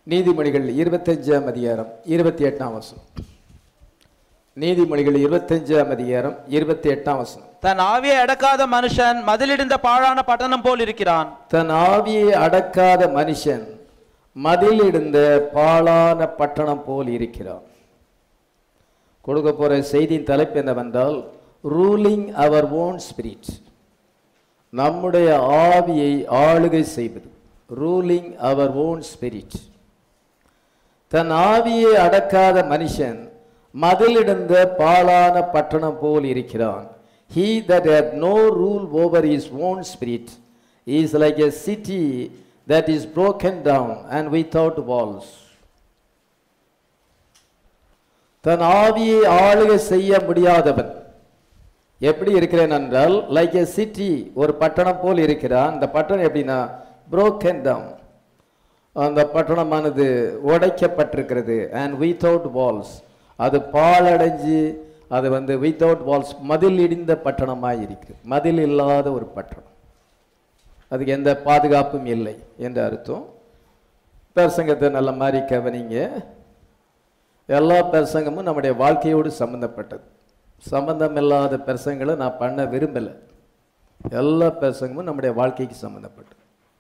நீதிமொழிகள் இருபத்தஞ்சாம் அதிகாரம் இருபத்தி எட்டாம் வசனம் நீதிமொழிகள் இருபத்தஞ்சாம் அதிகாரம் இருபத்தி எட்டாம் வசனம் தன் ஆவியை அடக்காத மனுஷன் மதிலிடிந்த பாழான பட்டணம் போல் இருக்கிறான் தன் ஆவியை அடக்காத மனுஷன் மதிலிடுந்த பாழான பட்டணம் போல் இருக்கிறான் கொடுக்க போற செய்தியின் தலைப்பு என்னவென்றால் ரூலிங் அவர் ஓன் ஸ்பிரிட் நம்முடைய ஆவியை ஆளுகை செய்வது ரூலிங் அவர் ஓன் ஸ்பிரிட் தன் ஆவியை அடக்காத மனுஷன் மதிலிடுந்த பாழான பட்டணம் போல் இருக்கிறான் he that hath no rule over his own spirit is like a city that is broken down and without walls தன் ஆவியை ஆளுகை செய்ய முடியாதவன் எப்படி இருக்கிறேன் என்றால் லைக் a சிட்டி ஒரு பட்டணம் போல் இருக்கிறான் இந்த பட்டணம் எப்படின்னா broken down அந்த பட்டணமானது உடைக்கப்பட்டிருக்கிறது அண்ட் வித்தவுட் வால்ஸ் அது பாழடைஞ்சு அது வந்து வித்தவுட் வால்ஸ் மதில் இடிந்த பட்டணமாய் இருக்கு மதில் இல்லாத ஒரு பட்டணம் அதுக்கு எந்த பாதுகாப்பும் இல்லை என்ற அர்த்தம் பிரசங்கத்தை நல்ல மாதிரி கவனிங்க எல்லா பிரசங்கமும் நம்முடைய வாழ்க்கையோடு சம்பந்தப்பட்டது சம்பந்தம் இல்லாத பிரசங்களை நான் பண்ண விரும்பலை எல்லா பிரசங்கமும் நம்முடைய வாழ்க்கைக்கு சம்பந்தப்பட்டது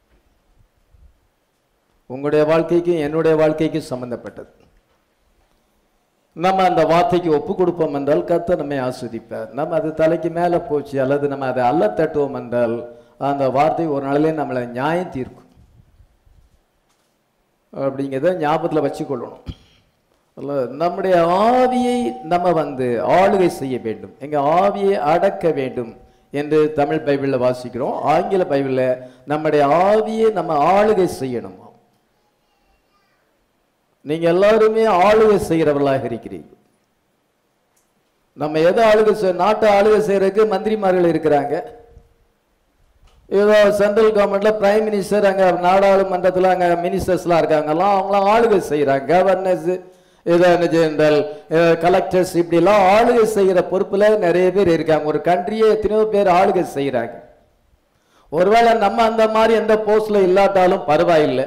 உங்களுடைய வாழ்க்கைக்கும் என்னுடைய வாழ்க்கைக்கும் சம்பந்தப்பட்டது நம்ம அந்த வார்த்தைக்கு ஒப்பு கொடுப்போம் என்றால் கர்த்தர் நம்மை ஆஸ்வதிப்பார் நம்ம அது தலைக்கு மேலே போச்சு அல்லது நம்ம அதை அல்ல தட்டுவோம் என்றால் அந்த வார்த்தை ஒரு நாளிலே நம்மளை நியாயம் தீர்க்கும் அப்படிங்கிறத ஞாபகத்தில் வச்சுக்கொள்ளணும் அல்ல, நம்முடைய ஆவியை நம்ம வந்து ஆளுகை செய்ய வேண்டும் எங்க ஆவியை அடக்க வேண்டும் என்று தமிழ் பைபிளில் வாசிக்கிறோம் ஆங்கில பைபிளில் நம்முடைய ஆவியை நம்ம ஆளுகை செய்யணுமா நீங்க எல்லாருமே ஆளுகை செய்கிறவர்களாக இருக்கிறீர்கள் நம்ம எதை ஆளுகை செய் நாட்டை ஆளுகை செய்யறதுக்கு மந்திரிமார்கள் இருக்கிறாங்க ஏதோ சென்ட்ரல் கவர்மெண்ட்ல பிரைம் மினிஸ்டர் அங்க நாடாளுமன்றத்தில் அங்க மினிஸ்டர்ஸ்லாம் இருக்காங்கலாம் அவங்களாம் ஆளுகை செய்கிறாங்க கவர்னர்ஸ் ஏதோ என்ன ஜெனரல் கலெக்டர்ஸ் இப்படிலாம் ஆளுகை செய்கிற பொறுப்புல நிறைய பேர் இருக்காங்க ஒரு கண்ட்ரியே எத்தனையோ பேர் ஆளுகை செய்கிறாங்க ஒருவேளை நம்ம அந்த மாதிரி எந்த போஸ்ட்ல இல்லாட்டாலும் பரவாயில்லை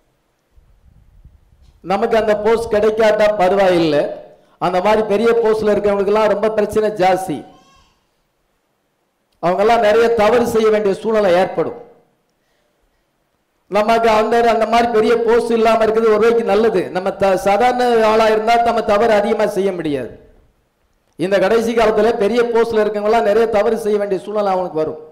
நமக்கு அந்த போஸ்ட் கிடைக்காட்டா பரவாயில்லை அந்த மாதிரி பெரிய போஸ்ட்ல இருக்கிறவங்களுக்கெல்லாம் ரொம்ப பிரச்சனை ஜாஸ்தி அவங்கெல்லாம் நிறைய தவறு செய்ய வேண்டிய சூழ்நிலை ஏற்படும் நமக்கு அந்த அந்த மாதிரி பெரிய போஸ்ட் இல்லாம இருக்குது ஒரு வகைக்கு நல்லது நம்ம த சாதாரண ஆளா இருந்தா நம்ம தவறு அதிகமா செய்ய முடியாது இந்த கடைசி காலத்துல பெரிய போஸ்ட்ல இருக்கவங்கலாம் நிறைய தவறு செய்ய வேண்டிய சூழ்நிலை அவனுக்கு வரும்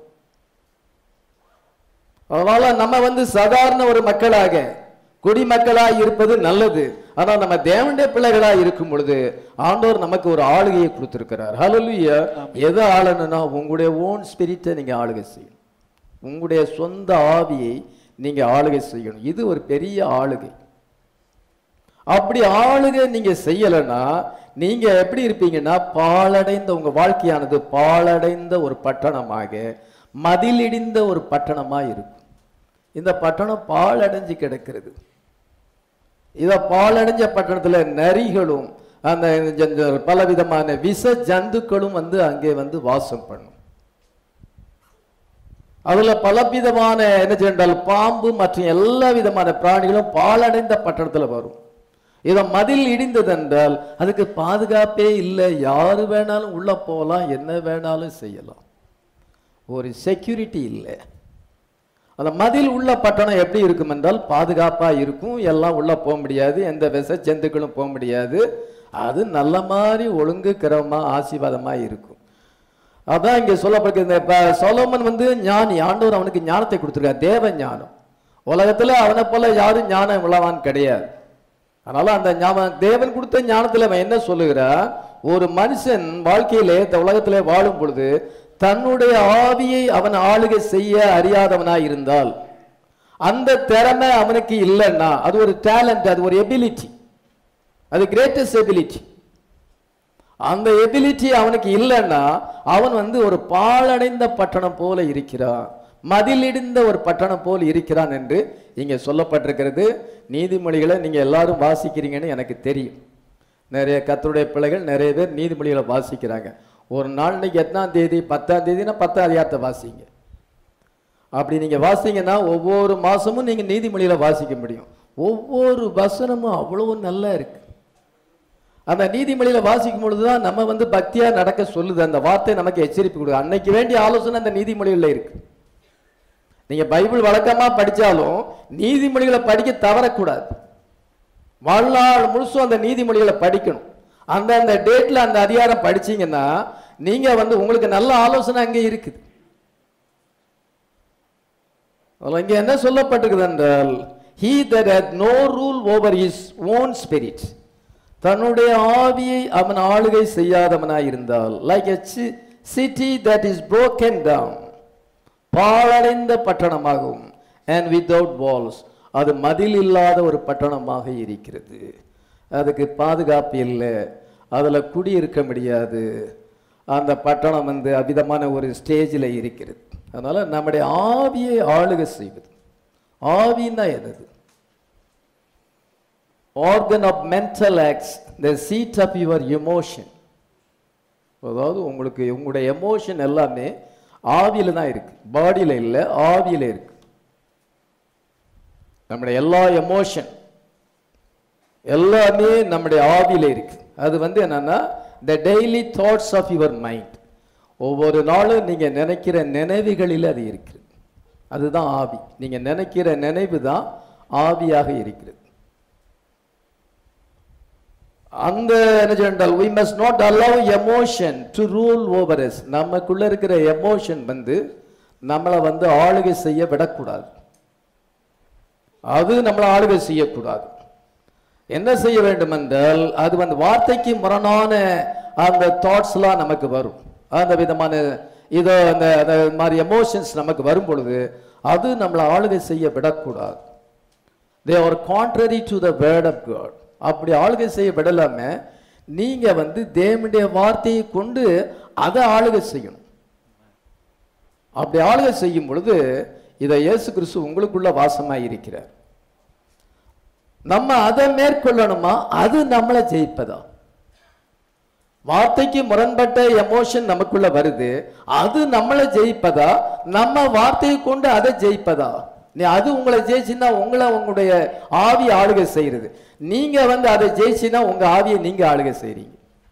அதனால நம்ம வந்து சாதாரண ஒரு மக்களாக குடிமக்களாய் இருப்பது நல்லது ஆனா நம்ம தேவனுடைய பிள்ளைகளா இருக்கும் பொழுது ஆண்டவர் நமக்கு ஒரு ஆளுகையை கொடுத்திருக்கிறார் ஹalleluya எதை ஆளணும்னா உங்களுடைய ஓன் ஸ்பிரிட்டை நீங்க ஆளுகை செய்யணும் உங்களுடைய சொந்த ஆவியை நீங்க ஆளுகை செய்யணும் இது ஒரு பெரிய ஆளுகை அப்படி ஆளுகை நீங்க செய்யலைன்னா நீங்க எப்படி இருப்பீங்கன்னா பாழடைந்த உங்க வாழ்க்கையானது பாழடைந்த ஒரு பட்டணமாக மதிலிடிந்த ஒரு பட்டணமா இருக்கும் இந்த பட்டணம் பாழடைஞ்சு கிடக்கிறது இத பாழடைஞ்ச பட்டணத்துல நரிகளும் அந்த ஜ- ஜ- பலவிதமான விஷ ஜந்துக்களும் வந்து அங்கே வந்து வாசம் பண்ணும் அதுல பலவிதமான என்ன சொன்னால் பாம்பு மற்றும் எல்லா விதமான பிராணிகளும் பாழடைந்த பட்டணத்துல வரும் இத மதில் இடிந்தது என்றால் அதுக்கு பாதுகாப்பே இல்லை யாரு வேணாலும் உள்ள போகலாம் என்ன வேணாலும் செய்யலாம் ஒரு செக்யூரிட்டி இல்லை அந்த மதில் உள்ள பட்டணம் எப்படி இருக்கும் என்றால் பாதுகாப்பா இருக்கும் எல்லாம் உள்ள போக முடியாது எந்த விச ஜந்துக்களும் போக முடியாது அது நல்ல மாதிரி ஒழுங்கு கிரமமா ஆசீர்வாதமா இருக்கும் அதான் இங்க சொல்லப்பட்டிருக்கிறது இப்ப சொலோமன் வந்து ஞானி ஆண்டவர் அவனுக்கு ஞானத்தை கொடுத்துருக்கார் தேவ ஞானம் உலகத்துல அவனை போல யாரும் ஞானம் உள்ளவான் கிடையாது அதனால அந்த ஞாபகம் தேவன் கொடுத்த ஞானத்துல அவன் என்ன சொல்லுகிறான் ஒரு மனுஷன் வாழ்க்கையிலே இந்த உலகத்திலே வாழும் பொழுது தன்னுடைய ஆவியை அவன் ஆளுகை செய்ய அறியாதவனாய் இருந்தால் அந்த திறமை அவனுக்கு இல்லைன்னா அது ஒரு டேலண்ட் அது ஒரு எபிலிட்டி அது கிரேட்டஸ்ட் எபிலிட்டி அந்த எபிலிட்டி அவனுக்கு இல்லைன்னா அவன் வந்து ஒரு பாழடைந்த பட்டணம் போல இருக்கிறான் மதிலிடிந்த ஒரு பட்டணம் போல் இருக்கிறான் என்று இங்கே சொல்லப்பட்டிருக்கிறது நீதிமொழிகளை நீங்க எல்லாரும் வாசிக்கிறீங்கன்னு எனக்கு தெரியும் நிறைய கத்தருடைய பிள்ளைகள் நிறைய பேர் நீதிமொழிகளை வாசிக்கிறாங்க ஒரு நாள் இன்னைக்கு எத்தனாம் தேதி பத்தாம் தேதினா பத்தாம் அதிகாரத்தை வாசிங்க அப்படி நீங்க வாசிங்கன்னா ஒவ்வொரு மாசமும் நீங்க நீதிமொழியில வாசிக்க முடியும் ஒவ்வொரு வசனமும் அவ்வளவு நல்லா இருக்கு அந்த நீதிமொழியில வாசிக்கும் பொழுதுதான் நம்ம வந்து பக்தியா நடக்க சொல்லுது அந்த வார்த்தை நமக்கு எச்சரிப்பு கொடுக்குது அன்னைக்கு வேண்டிய ஆலோசனை அந்த நீதிமொழியில இருக்கு நீங்க பைபிள் வழக்கமா படிச்சாலும் நீதிமொழிகளை படிக்க தவறக்கூடாது வாழ்நாள் முழுசும் அந்த நீதிமொழிகளை படிக்கணும் அந்த அந்த டேட்ல அந்த அதிகாரம் படிச்சீங்கன்னா நீங்க வந்து உங்களுக்கு நல்ல ஆலோசனை அங்கே இருக்குது அதுல இங்க என்ன சொல்லப்பட்டிருக்குது என்றால் he that hath no rule over his own spirit தன்னுடைய ஆவியை அவன் ஆளுகை செய்யாதவனாய் இருந்தால் like a ci- city that is broken down பாழடைந்த பட்டணமாகும் and without walls அது மதில் இல்லாத ஒரு பட்டணமாக இருக்கிறது அதுக்கு பாதுகாப்பு இல்லை அதுல குடியிருக்க முடியாது அந்த பட்டணம் வந்து அவிதமான ஒரு ஸ்டேஜில் இருக்கிறது அதனால நம்முடைய ஆவியை ஆளுகை செய்வது ஆவின்னா என்னது organ of mental acts the seat of your emotion அதாவது உங்களுக்கு உங்களுடைய எமோஷன் எல்லாமே ஆவியில தான் இருக்கு பாடியில இல்லை ஆவியில இருக்கு நம்முடைய எல்லா எமோஷன் எல்லாமே நம்முடைய ஆவியில இருக்கு அது வந்து என்னன்னா the daily thoughts of your mind ஒவ்வொரு நாளும் நீங்க நினைக்கிற நினைவுகளில் அது இருக்குது அதுதான் ஆவி நீங்க நினைக்கிற நினைவு தான் ஆவியாக இருக்கிறது அந்த என்ன சொன்னால் we must not allow emotion to rule over us நமக்குள்ள இருக்கிற எமோஷன் வந்து நம்மளை வந்து ஆளுகை செய்ய விடக்கூடாது அது நம்மளை ஆளுகை செய்யக்கூடாது என்ன செய்ய வேண்டும் என்றால் அது வந்து வார்த்தைக்கு முரணான அந்த தாட்ஸ்லாம் நமக்கு வரும் அந்த விதமான இதோ அந்த அந்த மாதிரி எமோஷன்ஸ் நமக்கு வரும் பொழுது அது நம்மளை ஆளுகை செய்ய விடக்கூடாது they are contrary to the word of God அப்படி ஆளுகை செய்ய விடலாம நீங்க வந்து தேவனுடைய வார்த்தையை கொண்டு அதை ஆளுகை செய்யணும் அப்படி ஆளுகை செய்யும் பொழுது இதை இயேசு கிறிஸ்து உங்களுக்குள்ள வாசமாய் இருக்கிறார் நம்ம அதை மேற்கொள்ளணுமா அது நம்மளை ஜெயிப்பதா வார்த்தைக்கு முரண்பட்ட எமோஷன் நமக்குள்ள வருது அது நம்மளை ஜெயிப்பதா நம்ம வார்த்தையை கொண்டு அதை ஜெயிப்பதா நீ அது உங்களை ஜெயிச்சுன்னா உங்களை உங்களுடைய ஆவி ஆளுகை செய்யறது நீங்க வந்து அதை ஜெயிச்சுன்னா உங்க ஆவியை நீங்க ஆளுகை செய்றீங்க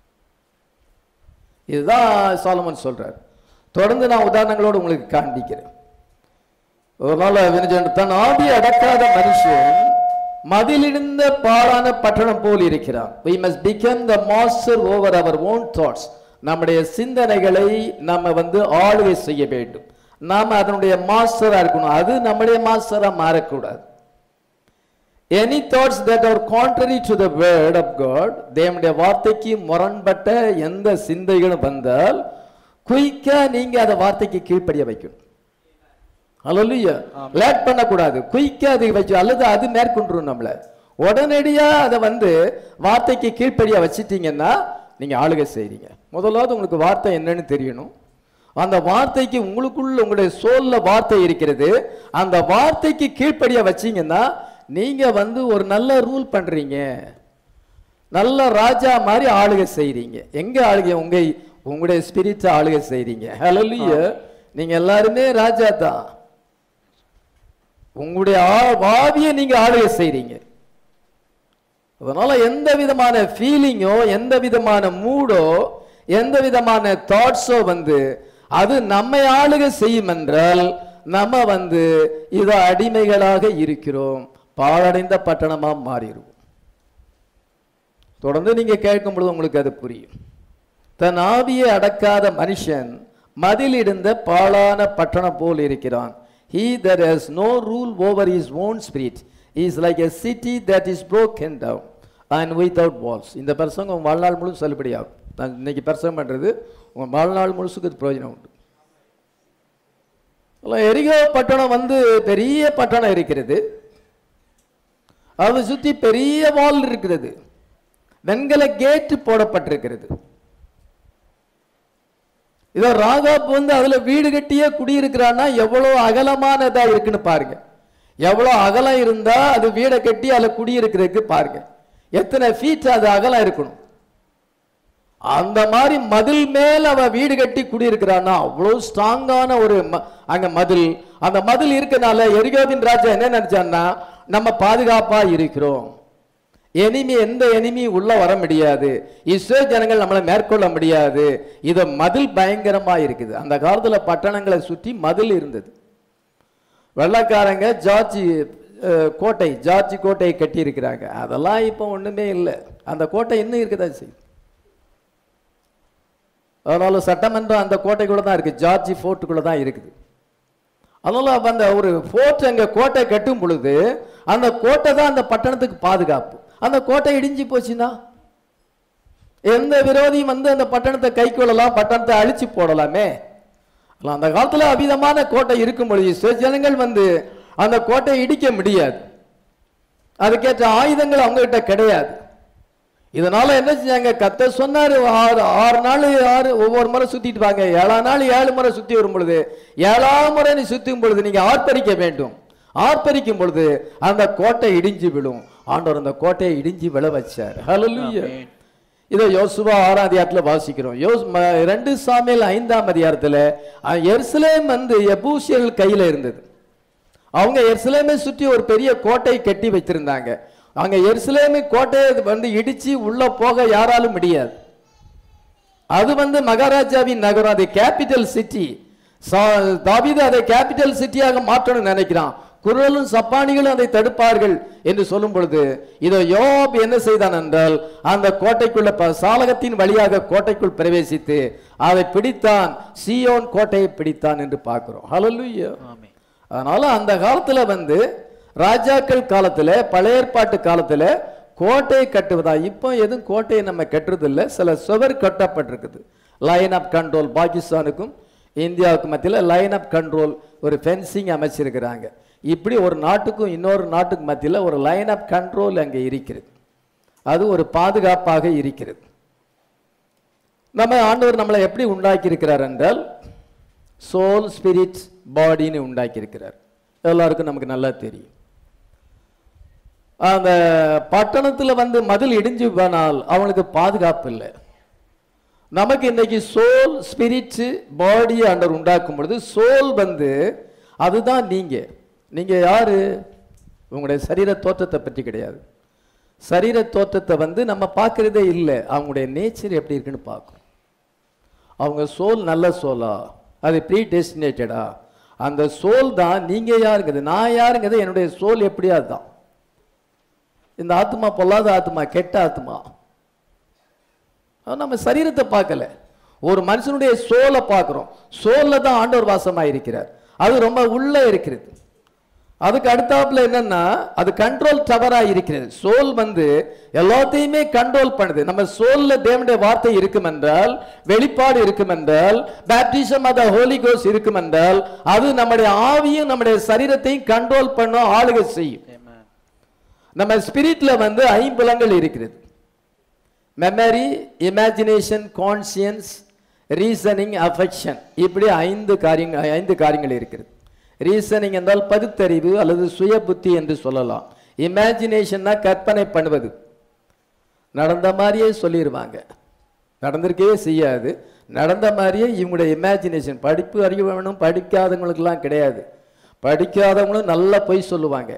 இதுதான் சாலமன் சொல்றார் தொடர்ந்து நான் உதாரணங்களோடு உங்களுக்கு காண்பிக்கிறேன் ஒரு நாள் வினஜன் தன் ஆவியை அடக்காத மனுஷன் மதிலிருந்த பாழான பட்டணம் போல் இருக்கிறான் we must become the master over our own thoughts நம்முடைய சிந்தனைகளை நம்ம வந்து ஆளுகை செய்ய வேண்டும் நாம அதனுடைய மாஸ்டரா இருக்கணும் அது நம்முடைய மாஸ்டரா மாறக்கூடாது any thoughts that are contrary to the word of God தேவனுடைய வார்த்தைக்கு முரண்பட்ட எந்த சிந்தைகளும் வந்தால் குயிக்கா நீங்க அந்த வார்த்தைக்கு கீழ்ப்படிய வைக்கணும் அல்லையா லேட் பண்ணக்கூடாது குயிக்கா அது வச்சு அல்லது அது மேற்கொண்டுரும் நம்மள உடனடியா அதை வந்து வார்த்தைக்கு கீழ்ப்படியா வச்சிட்டீங்கன்னா நீங்க ஆளுகை செய்றீங்க முதலாவது உங்களுக்கு வார்த்தை என்னன்னு தெரியணும் அந்த வார்த்தைக்கு உங்களுக்குள்ள உங்களுடைய சோல்ல வார்த்தை இருக்கிறது அந்த வார்த்தைக்கு கீழ்ப்படியா வச்சீங்கன்னா நீங்க வந்து ஒரு நல்ல ரூல் பண்றீங்க நல்ல ராஜா மாதிரி ஆளுகை செய்றீங்க எங்க ஆளுகை உங்க உங்களுடைய ஸ்பிரிட் ஆளுகை செய்றீங்க ஹalleluya நீங்க எல்லாருமே ராஜா தான் உங்களுடைய ஆ- ஆவியை நீங்க ஆளுகை செய்றீங்க அதனால எந்த விதமான ஃபீலிங்கோ எந்த விதமான மூடோ எந்த விதமான தாட்ஸோ வந்து அது நம்மை ஆளுகை செய்யும் என்றால் நம்ம வந்து இத அடிமைகளாக இருக்கிறோம் பாழடைந்த பட்டணமா மாறிடுவோம் தொடர்ந்து நீங்க கேட்கும் பொழுது உங்களுக்கு அது புரியும் தன் ஆவியை அடக்காத மனுஷன் மதிலிருந்த பாழான பட்டணம் போல் இருக்கிறான் he that has no rule over his own spirit is like a city that is broken down and without walls இந்த பிரசங்கம் உங்க வாழ்நாள் முழு செல்லுபடியாகும் நான் இன்னைக்கு பிரசங்கம் பண்றது உங்க வாழ்நாள் முழுசுக்கு இது பிரயோஜனம் உண்டு அல்ல, எரிகோ பட்டணம் வந்து பெரிய பட்டணம் இருக்கிறது அதை சுத்தி பெரிய வால் இருக்கிறது வெண்கல கேட்டு போடப்பட்டிருக்கிறது இதோ ராகாப் வந்து அதுல வீடு கட்டியே குடியிருக்கிறான்னா எவ்வளவு அகலமானதா இருக்குன்னு பாருங்க எவ்வளவு அகலம் இருந்தா அது வீடை கட்டி அதுல குடியிருக்கிறதுக்கு பாருங்க எத்தனை ஃபீட் அது அகலம் இருக்கணும் அந்த மாதிரி மதில் மேல் அவ வீடு கட்டி குடியிருக்கிறான்னா அவ்வளவு ஸ்ட்ராங்கான ஒரு ம- அங்க மதில் அந்த மதில் இருக்கனால எரிகோவின் ராஜா என்ன நினைச்சான்னா நம்ம பாதுகாப்பா இருக்கிறோம் எனிமி எந்த எனிமி உள்ள வர முடியாது இஸ்ரோ ஜனங்கள் நம்மளை மேற்கொள்ள முடியாது இது மதில் பயங்கரமா இருக்குது அந்த காலத்துல பட்டணங்களை சுற்றி மதில் இருந்தது வெள்ளக்காரங்க ஜார்ஜி அஹ், கோட்டை ஜார்ஜி கோட்டையை கட்டி இருக்கிறாங்க அதெல்லாம் இப்போ ஒண்ணுமே இல்லை அந்த கோட்டை இன்னும் இருக்குதா செய்யுது அதனால சட்டமன்றம் அந்த கோட்டைக்குள்ள தான் இருக்கு ஜார்ஜி ஃபோர்ட்டுக்குள்ள தான் இருக்குது அதனால அப்ப அந்த ஒரு ஃபோர்ட் அங்க கோட்டை கட்டும் பொழுது அந்த கோட்டை தான் அந்த பட்டணத்துக்கு பாதுகாப்பு அந்த கோட்டை இடிஞ்சு போச்சுன்னா எந்த விரோதியும் வந்து அந்த பட்டணத்தை கை கொள்ளலாம் பட்டணத்தை அழிச்சு போடலாமே ஆனா, அந்த காலத்துல அபிதமான கோட்டை இருக்கும் பொழுது சில ஜனங்கள் வந்து அந்த கோட்டையை இடிக்க முடியாது அதுக்கேற்ற ஆயுதங்கள் அவங்க கிட்ட கிடையாது இதனால என்ன செஞ்சாங்க கத்த சொன்னாரு ஆறு ஆறு நாள் ஆறு ஒவ்வொரு முறை சுத்திட்டு வாங்க ஏழாம் நாள் ஏழு முறை சுத்தி வரும் பொழுது ஏழாம் முறை நீ சுத்தும் பொழுது நீங்க ஆர்ப்பரிக்க வேண்டும் ஆர்ப்பரிக்கும் பொழுது அந்த கோட்டை இடிஞ்சு விழும் ஆண்டவர் அந்த கோட்டையை இடிஞ்சு விழ வச்சார் ஹalleluya ஆமென். இதை யோசுவா ஆறாம் அதிகாரத்துல வாசிக்கிறோம் யோஸ் ம- ரெண்டு சாமியல் ஐந்தாம் அதிகாரத்துல அஹ், எருசலேம் வந்து எபூசியர்கள் கையில இருந்தது அவங்க எருசலேமை சுற்றி ஒரு பெரிய கோட்டை கட்டி வைத்திருந்தாங்க அங்க எருசலேமை கோட்டையை வந்து இடிச்சு உள்ள போக யாராலும் முடியாது அது வந்து மகாராஜாவின் நகரம் அது கேபிட்டல் சிட்டி தாவீது அதை கேபிட்டல் சிட்டியாக மாற்றணும்னு நினைக்கிறான் குரலும் சப்பானிகளும் அதை தடுப்பார்கள் என்று சொல்லும் பொழுது இதோ யோப் என்ன செய்தான் என்றால் அந்த கோட்டைக்குள்ள ப- சாலகத்தின் வழியாக கோட்டைக்குள் பிரவேசித்து அதை பிடித்தான் சீயோன் கோட்டையை பிடித்தான் என்று பார்க்கிறோம் ஹalleluya ஆமென். அதனால அந்த காலத்துல வந்து ராஜாக்கள் காலத்துல பழைய ஏற்பாட்டு காலத்துல கோட்டையை கட்டுவதா இப்போ எதுவும் கோட்டையை நம்ம கட்டுறது இல்ல சில சுவர் கட்டப்பட்டிருக்குது லைன் ஆஃப் கண்ட்ரோல் பாகிஸ்தானுக்கும் இந்தியாவுக்கும் மத்தியில் லைன் ஆஃப் கண்ட்ரோல் ஒரு ஃபென்சிங் அமைச்சிருக்கிறாங்க இப்படி ஒரு நாட்டுக்கும் இன்னொரு நாட்டுக்கு மத்தியில் ஒரு லைன் ஆஃப் கண்ட்ரோல் அங்கே இருக்கிறது அது ஒரு பாதுகாப்பாக இருக்கிறது நம்ம ஆண்டவர் நம்மளை எப்படி உண்டாக்கி இருக்கிறார் என்றால் சோல் ஸ்பிரிட் பாடின்னு உண்டாக்கி இருக்கிறார் எல்லாருக்கும் நமக்கு நல்லா தெரியும் அந்த பட்டணத்துல வந்து மதில் இடிஞ்சு போனால் அவனுக்கு பாதுகாப்பு இல்லை நமக்கு இன்னைக்கு சோல் ஸ்பிரிட் பாடி ஆண்டவர் உண்டாக்கும் பொழுது சோல் வந்து அதுதான் நீங்க நீங்க யாரு உங்களுடைய சரீர தோற்றத்தை பற்றி கிடையாது சரீர தோற்றத்தை வந்து நம்ம பார்க்கறதே இல்லை அவங்களுடைய நேச்சர் எப்படி இருக்குன்னு பார்க்கணும் அவங்க சோல் நல்ல சோலா அது ப்ரீ டெஸ்டினேட்டடா அந்த சோல் தான் நீங்க யாருங்கிறது நான் யாருங்கிறது என்னுடைய சோல் எப்படியா தான் இந்த ஆத்மா பொல்லாத ஆத்மா கெட்ட ஆத்மா அது நம்ம சரீரத்தை பார்க்கல ஒரு மனுஷனுடைய சோலை பார்க்கிறோம் சோல்ல தான் ஆண்டவர் வாசமாக இருக்கிறார் அது ரொம்ப உள்ள இருக்கிறது அதுக்கு அடுத்தாப்புல என்னன்னா அது கண்ட்ரோல் டவரா இருக்கிறது சோல் வந்து எல்லாத்தையுமே கண்ட்ரோல் பண்ணுது நம்ம சோல்ல தேவனுடைய வார்த்தை இருக்கும் என்றால் வெளிப்பாடு இருக்கும் என்றால் பேப்டிசம் அத ஹோலி கோஸ் இருக்கும் என்றால் அது நம்முடைய ஆவியும் நம்முடைய சரீரத்தையும் கண்ட்ரோல் பண்ணும் ஆளுகை செய்யும் Amen. நம்ம ஸ்பிரிட்ல வந்து ஐம்புலங்கள் இருக்கிறது memory imagination conscience reasoning affection இப்படி ஐந்து காரியங்கள் ஐந்து காரியங்கள் இருக்கிறது ரீசனிங் என்றால் பகுத்தறிவு அல்லது சுய புத்தி என்று சொல்லலாம் இமேஜினேஷன்னா கற்பனை பண்ணுவது நடந்த மாதிரியே சொல்லிடுவாங்க நடந்திருக்கவே செய்யாது நடந்த மாதிரியே இவங்களுடைய இமேஜினேஷன் படிப்பு அறிவு வேணும் படிக்காதவங்களுக்கெல்லாம் கிடையாது படிக்காதவங்களும் நல்லா பொய் சொல்லுவாங்க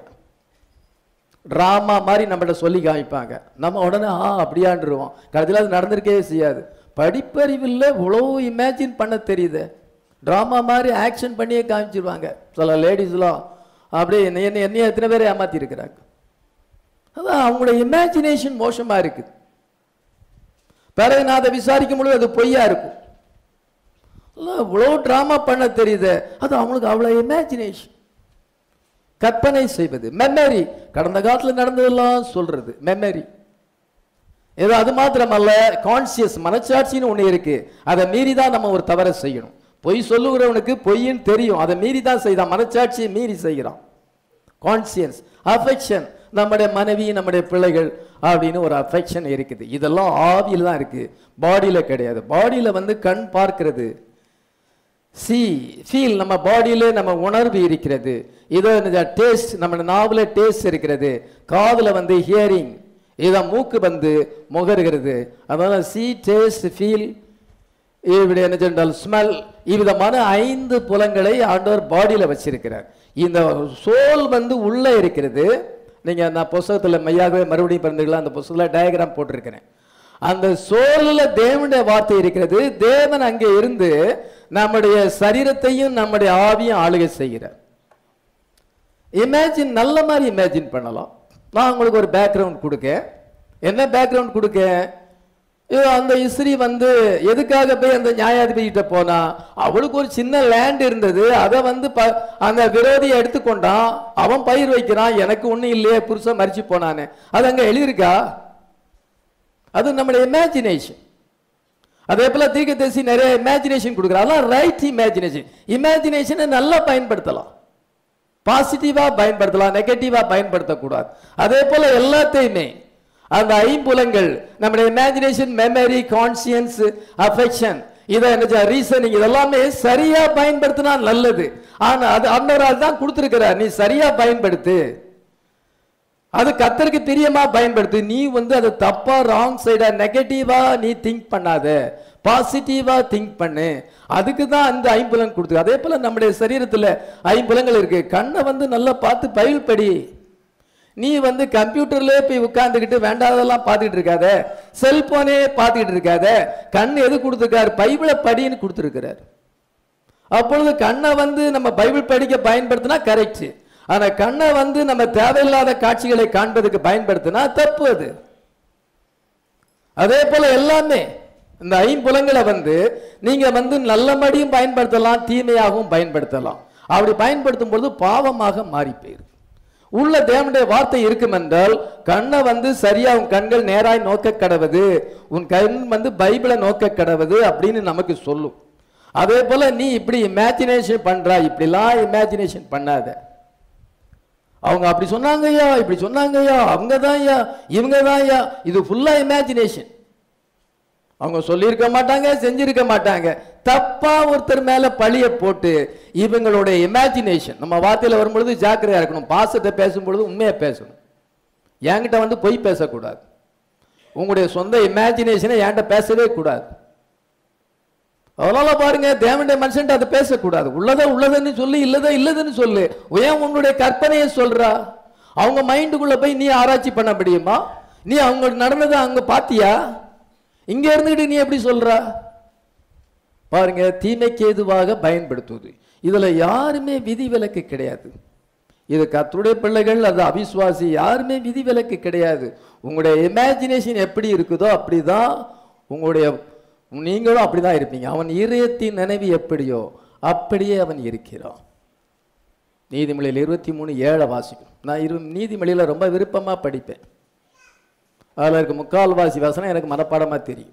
ட்ராமா மாதிரி நம்மகிட்ட சொல்லி காமிப்பாங்க நம்ம உடனே ஆ அப்படியாண்டுருவோம் கடைசியில் அது நடந்திருக்கவே செய்யாது படிப்பறிவில் இவ்வளோ இமேஜின் பண்ண தெரியுது ட்ராமா மாதிரி ஆக்ஷன் பண்ணியே காமிச்சிருவாங்க சில லேடிஸ்லாம் அப்படியே என்ன என்ன என்னைய எத்தனை பேரை ஏமாத்தி இருக்கிறாங்க அதான் அவங்களோட இமேஜினேஷன் மோசமா இருக்குது பிறகு நான் அதை விசாரிக்கும் பொழுது அது பொய்யா இருக்கும் இவ்வளோ ட்ராமா பண்ண தெரியுது அது அவங்களுக்கு அவ்வளோ இமேஜினேஷன் கற்பனை செய்வது மெமரி கடந்த காலத்துல நடந்ததெல்லாம் சொல்றது மெமரி ஏதோ அது மாத்திரமல்ல கான்சியஸ் மனச்சாட்சின்னு ஒண்ணு இருக்கு அதை மீறி தான் நம்ம ஒரு தவறை செய்யணும் பொய் சொல்லுகிறவனுக்கு பொய்ன்னு தெரியும் அதை மீறி தான் செய்தான் மனச்சாட்சியை மீறி செய்கிறான் கான்சியன்ஸ் அஃபெக்ஷன் நம்முடைய மனைவி நம்முடைய பிள்ளைகள் அப்படின்னு ஒரு அஃபெக்ஷன் இருக்குது இதெல்லாம் ஆவியில் தான் இருக்கு பாடியில கிடையாது பாடியில வந்து கண் பார்க்கிறது சி ஃபீல் நம்ம பாடியில நம்ம உணர்வு இருக்கிறது இதோ டேஸ்ட் நம்ம நாவல டேஸ்ட் இருக்கிறது காதுல வந்து ஹியரிங் இதை மூக்கு வந்து முகருகிறது அதனால சி டேஸ்ட் ஃபீல் இப்படி என்ன சொன்னால் ஸ்மெல் இவ்விதமான ஐந்து புலங்களை ஆண்டவர் பாடியில வச்சிருக்கிறார் இந்த சோல் வந்து உள்ள இருக்கிறது நீங்க நான் புஸ்தகத்துல மெய்யாகவே மறுபடியும் பிறந்துக்கலாம் அந்த புஸ்தகத்துல டயக்ராம் போட்டிருக்கிறேன் அந்த சோலில் தேவனுடைய வார்த்தை இருக்கிறது தேவன் அங்கே இருந்து நம்முடைய சரீரத்தையும் நம்முடைய ஆவியும் ஆளுகை செய்கிறார் இமேஜின் நல்ல மாதிரி இமேஜின் பண்ணலாம் நான் உங்களுக்கு ஒரு பேக்ரவுண்ட் கொடுக்கேன் என்ன பேக்ரவுண்ட் கொடுக்கேன் ஐயோ, அந்த இஸ்ரீ வந்து எதுக்காக போய் அந்த நியாயாதிபதி கிட்ட போனா அவளுக்கு ஒரு சின்ன லேண்ட் இருந்தது அதை வந்து ப- அந்த விரோதியை எடுத்துக்கொண்டான் அவன் பயிர் வைக்கிறான் எனக்கு ஒண்ணும் இல்லையே புருஷன் மறிச்சு போனானே அது அங்க எழுதியிருக்கா அது நம்மளுடைய இமேஜினேஷன் அதே போல தீர்க்கதரிசி நிறைய இமேஜினேஷன் கொடுக்குறாங்க அதெல்லாம் ரைட் இமேஜினேஷன் இமேஜினேஷனை நல்லா பயன்படுத்தலாம் பாசிட்டிவா பயன்படுத்தலாம் நெகட்டிவா பயன்படுத்தக்கூடாது அதே போல எல்லாத்தையுமே அந்த ஐம்புலங்கள் நம்முடைய இமேஜினேஷன் மெமரி கான்சியன்ஸ் அஃபெக்ஷன் இதை என்ன ரீசனிங் இதெல்லாமே சரியா பயன்படுத்தினா நல்லது ஆனா அது அன்னரால் தான் கொடுத்துருக்கிறார் நீ சரியா பயன்படுத்து அது கத்தருக்கு பிரியமா பயன்படுத்து நீ வந்து அது தப்பா ராங் சைடா நெகட்டிவா நீ திங்க் பண்ணாத பாசிட்டிவா திங்க் பண்ணு அதுக்கு தான் அந்த ஐம்புலன் கொடுத்து அதே போல நம்முடைய சரீரத்துல ஐம்புலங்கள் இருக்கு கண்ணை வந்து நல்லா பார்த்து பயில் படி நீ வந்து கம்ப்யூட்டர்லயே போய் உட்கார்ந்துக்கிட்டு வேண்டாததெல்லாம் பார்த்துக்கிட்டு இருக்காத செல்போனே பார்த்துக்கிட்டு இருக்காத கண் எது கொடுத்துருக்காரு பைபிளை படின்னு கொடுத்துருக்கிறார் அப்பொழுது கண்ணை வந்து நம்ம பைபிள் படிக்க பயன்படுத்தினா கரெக்ட் ஆனா கண்ணை வந்து நம்ம தேவையில்லாத காட்சிகளை காண்பதுக்கு பயன்படுத்தினா தப்பு அது அதே போல எல்லாமே இந்த ஐம்புலங்களை வந்து நீங்க வந்து நல்லபடியும் பயன்படுத்தலாம் தீமையாகவும் பயன்படுத்தலாம் அப்படி பயன்படுத்தும் பொழுது பாவமாக மாறி போயிருக்கு உள்ள தேவனுடைய வார்த்தை இருக்கும் என்றால் கண்ணை வந்து சரியா உன் கண்கள் நேராய் நோக்க கடவுது உன் கண் வந்து பைபிளை நோக்க கடவுது அப்படின்னு நமக்கு சொல்லும் அதே போல நீ இப்படி இமேஜினேஷன் பண்றா இப்படிலாம் இமேஜினேஷன் பண்ணாத அவங்க அப்படி சொன்னாங்கய்யா இப்படி சொன்னாங்கய்யா அவங்க தான் ஐயா இவங்க தான் ஐயா இது ஃபுல்லா இமேஜினேஷன் அவங்க சொல்லியிருக்க மாட்டாங்க செஞ்சிருக்க மாட்டாங்க தப்பா ஒருத்தர் மேல பழிய போட்டு இவங்களுடைய இமேஜினேஷன் நம்ம வார்த்தையில வரும்பொழுது ஜாக்கிரதையா இருக்கணும் பாசத்தை பேசும்பொழுது உண்மையை பேசணும் என்கிட்ட வந்து பொய் பேசக்கூடாது உங்களுடைய சொந்த இமேஜினேஷனை என்கிட்ட பேசவே கூடாது அதனால பாருங்க தேவனுடைய மனுஷன்ட்ட அதை பேசக்கூடாது உள்ளதை உள்ளதுன்னு சொல்லு இல்லதை இல்லதுன்னு சொல்லு ஏன் உன்னுடைய கற்பனையை சொல்றா அவங்க மைண்டுக்குள்ள போய் நீ ஆராய்ச்சி பண்ண முடியுமா நீ அவங்க நடந்ததை அங்க பாத்தியா இங்க இருந்துகிட்டு நீ எப்படி சொல்றா பாருங்க தீமைக்கு ஏதுவாக பயன்படுத்துவது இதுல யாருமே விதிவிலக்கு கிடையாது இது கர்த்தருடைய பிள்ளைகள் அது அவிசுவாசி யாருமே விதிவிலக்கு கிடையாது உங்களுடைய இமேஜினேஷன் எப்படி இருக்குதோ அப்படிதான் உங்களுடைய நீங்களும் அப்படிதான் இருப்பீங்க அவன் இதயத்தின் நினைவு எப்படியோ அப்படியே அவன் இருக்கிறான் நீதிமொழியில் இருபத்தி மூணு ஏழை வாசிக்கும் நான் இரு நீதிமொழியில ரொம்ப விருப்பமா படிப்பேன் அதில் இருக்க முக்கால்வாசி வசனம் எனக்கு மனப்பாடமா தெரியும்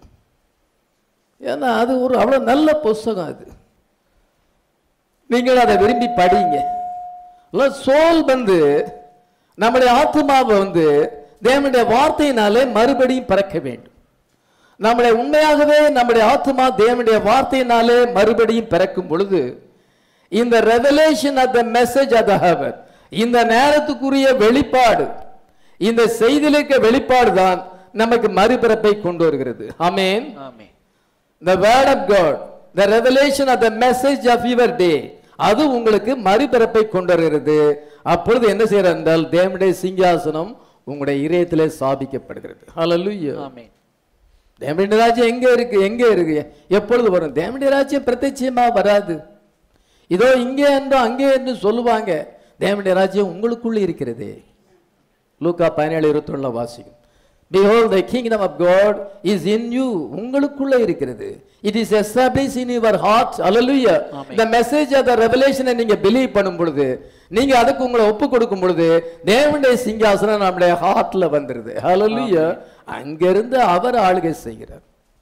ஏன்னா அது ஒரு அவ்வளோ நல்ல புஸ்தகம் அது நீங்கள் அதை விரும்பி படிங்க சோல் வந்து நம்முடைய ஆத்மாவை வந்து தேவனுடைய வார்த்தையினாலே மறுபடியும் பிறக்க வேண்டும் நம்முடைய உண்மையாகவே நம்முடைய ஆத்மா தேவனுடைய வார்த்தையினாலே மறுபடியும் பிறக்கும் பொழுது இந்த revelation of the message of the heaven இந்த நேரத்துக்குரிய வெளிப்பாடு இந்த செய்தியில் இருக்க வெளிப்பாடு தான் நமக்கு மறுபிறப்பை கொண்டு வருகிறது ஆமென் ஆமென் the word of god the revelation of the message of your day அது உங்களுக்கு மறுபிறப்பை கொண்டு வருகிறது அப்பொழுது என்ன செய்யறது என்றால் தேவனுடைய சிங்காசனம் உங்களுடைய இதயத்திலே ஸ்தாபிக்கப்படுகிறது ஹalleluya ஆமென் தேவனுடைய ராஜ்யம் எங்க இருக்கு எங்க இருக்கு எப்பொழுது வரும் தேவனுடைய ராஜ்யம் பிரத்யட்சமா வராது இதோ இங்கே என்றும் அங்கே என்று சொல்லுவாங்க தேவனுடைய ராஜ்யம் உங்களுக்குள்ள இருக்கிறதே லூக்கா பதினேழு இருபத்தொன்னுல வாசிக்கும் Behold, the kingdom of God is in you. உங்களுக்குள்ள இருக்கிறது it is established in your heart. Hallelujah. Amen. இந்த மெசேஜ் ஆஃப் த ரெவலேஷனை நீங்க பிலீவ் பண்ணும் பொழுது நீங்க அதுக்கு உங்களை ஒப்பு கொடுக்கும் பொழுது தேவனுடைய சிங்காசனம் நம்முடைய ஹார்ட்ல வந்துருது Hallelujah. அங்கிருந்து அவர் ஆளுகை செய்கிறார்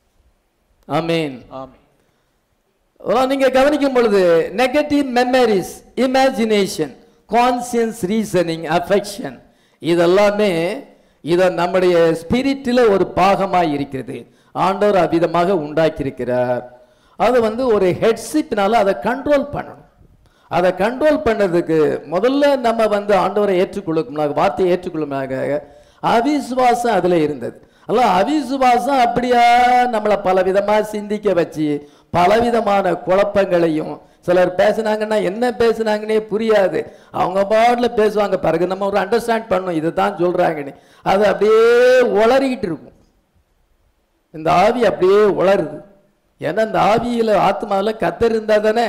ஆமென் ஆமென் அதான் நீங்க கவனிக்கும் பொழுது negative memories imagination conscience reasoning affection இதெல்லாமே இதை நம்முடைய ஸ்பிரிட்டில் ஒரு பாகமாக இருக்கிறது ஆண்டவர் அவ்விதமாக உண்டாக்கியிருக்கிறார் அது வந்து ஒரு ஹெட்ஷிப்னால அதை கண்ட்ரோல் பண்ணணும் அதை கண்ட்ரோல் பண்ணதுக்கு முதல்ல நம்ம வந்து ஆண்டவரை ஏற்றுக்கொள்ளும் வார்த்தையை ஏற்றுக்கொள்ளுமாக அவிசுவாசம் அதில் இருந்தது அல்ல அவிசுவாசம் அப்படியா நம்மளை பலவிதமா சிந்திக்க வச்சு பலவிதமான குழப்பங்களையும் சிலர் பேசுனாங்கன்னா என்ன பேசுனாங்கன்னே புரியாது அவங்க பாட்டில் பேசுவாங்க பிறகு நம்ம ஒரு அண்டர்ஸ்டாண்ட் பண்ணணும் இதுதான் சொல்றாங்கன்னு அது அப்படியே உளறிக்கிட்டு இருக்கும் இந்த ஆவி அப்படியே உளருது ஏன்னா இந்த ஆவியில ஆத்மாவில் கத்தர் இருந்தா தானே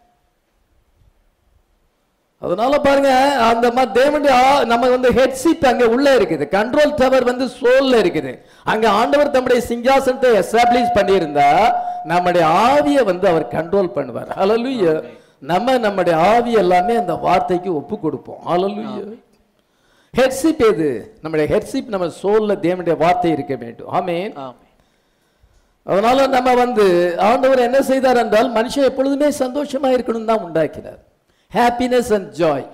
அதனால பாருங்க அந்த மாதிரி தேவனுடைய ஆ- நம்ம வந்து ஹெட்ஷிப் அங்க உள்ள இருக்குது கண்ட்ரோல் டவர் வந்து சோல்ல இருக்குது அங்க ஆண்டவர் தம்முடைய சிங்காசனத்தை எஸ்டாப்ளிஷ் பண்ணியிருந்தா நம்முடைய ஆவியை வந்து அவர் கண்ட்ரோல் பண்ணுவார் ஹalleluya நம்ம நம்முடைய ஆவி எல்லாமே அந்த வார்த்தைக்கு ஒப்பு கொடுப்போம் ஹalleluya ஹெட்ஷிப் எது நம்முடைய ஹெட்ஷிப் நம்ம சோல்ல தேவனுடைய வார்த்தை இருக்க வேண்டும் ஆமென் ஆமென். அதனால நம்ம வந்து ஆண்டவர் என்ன செய்தார் என்றால் மனுஷன் எப்பொழுதுமே சந்தோஷமா இருக்கணும் தான் உண்டாக்கினார் ஹாப்பினஸ் அண்ட் ஜாய்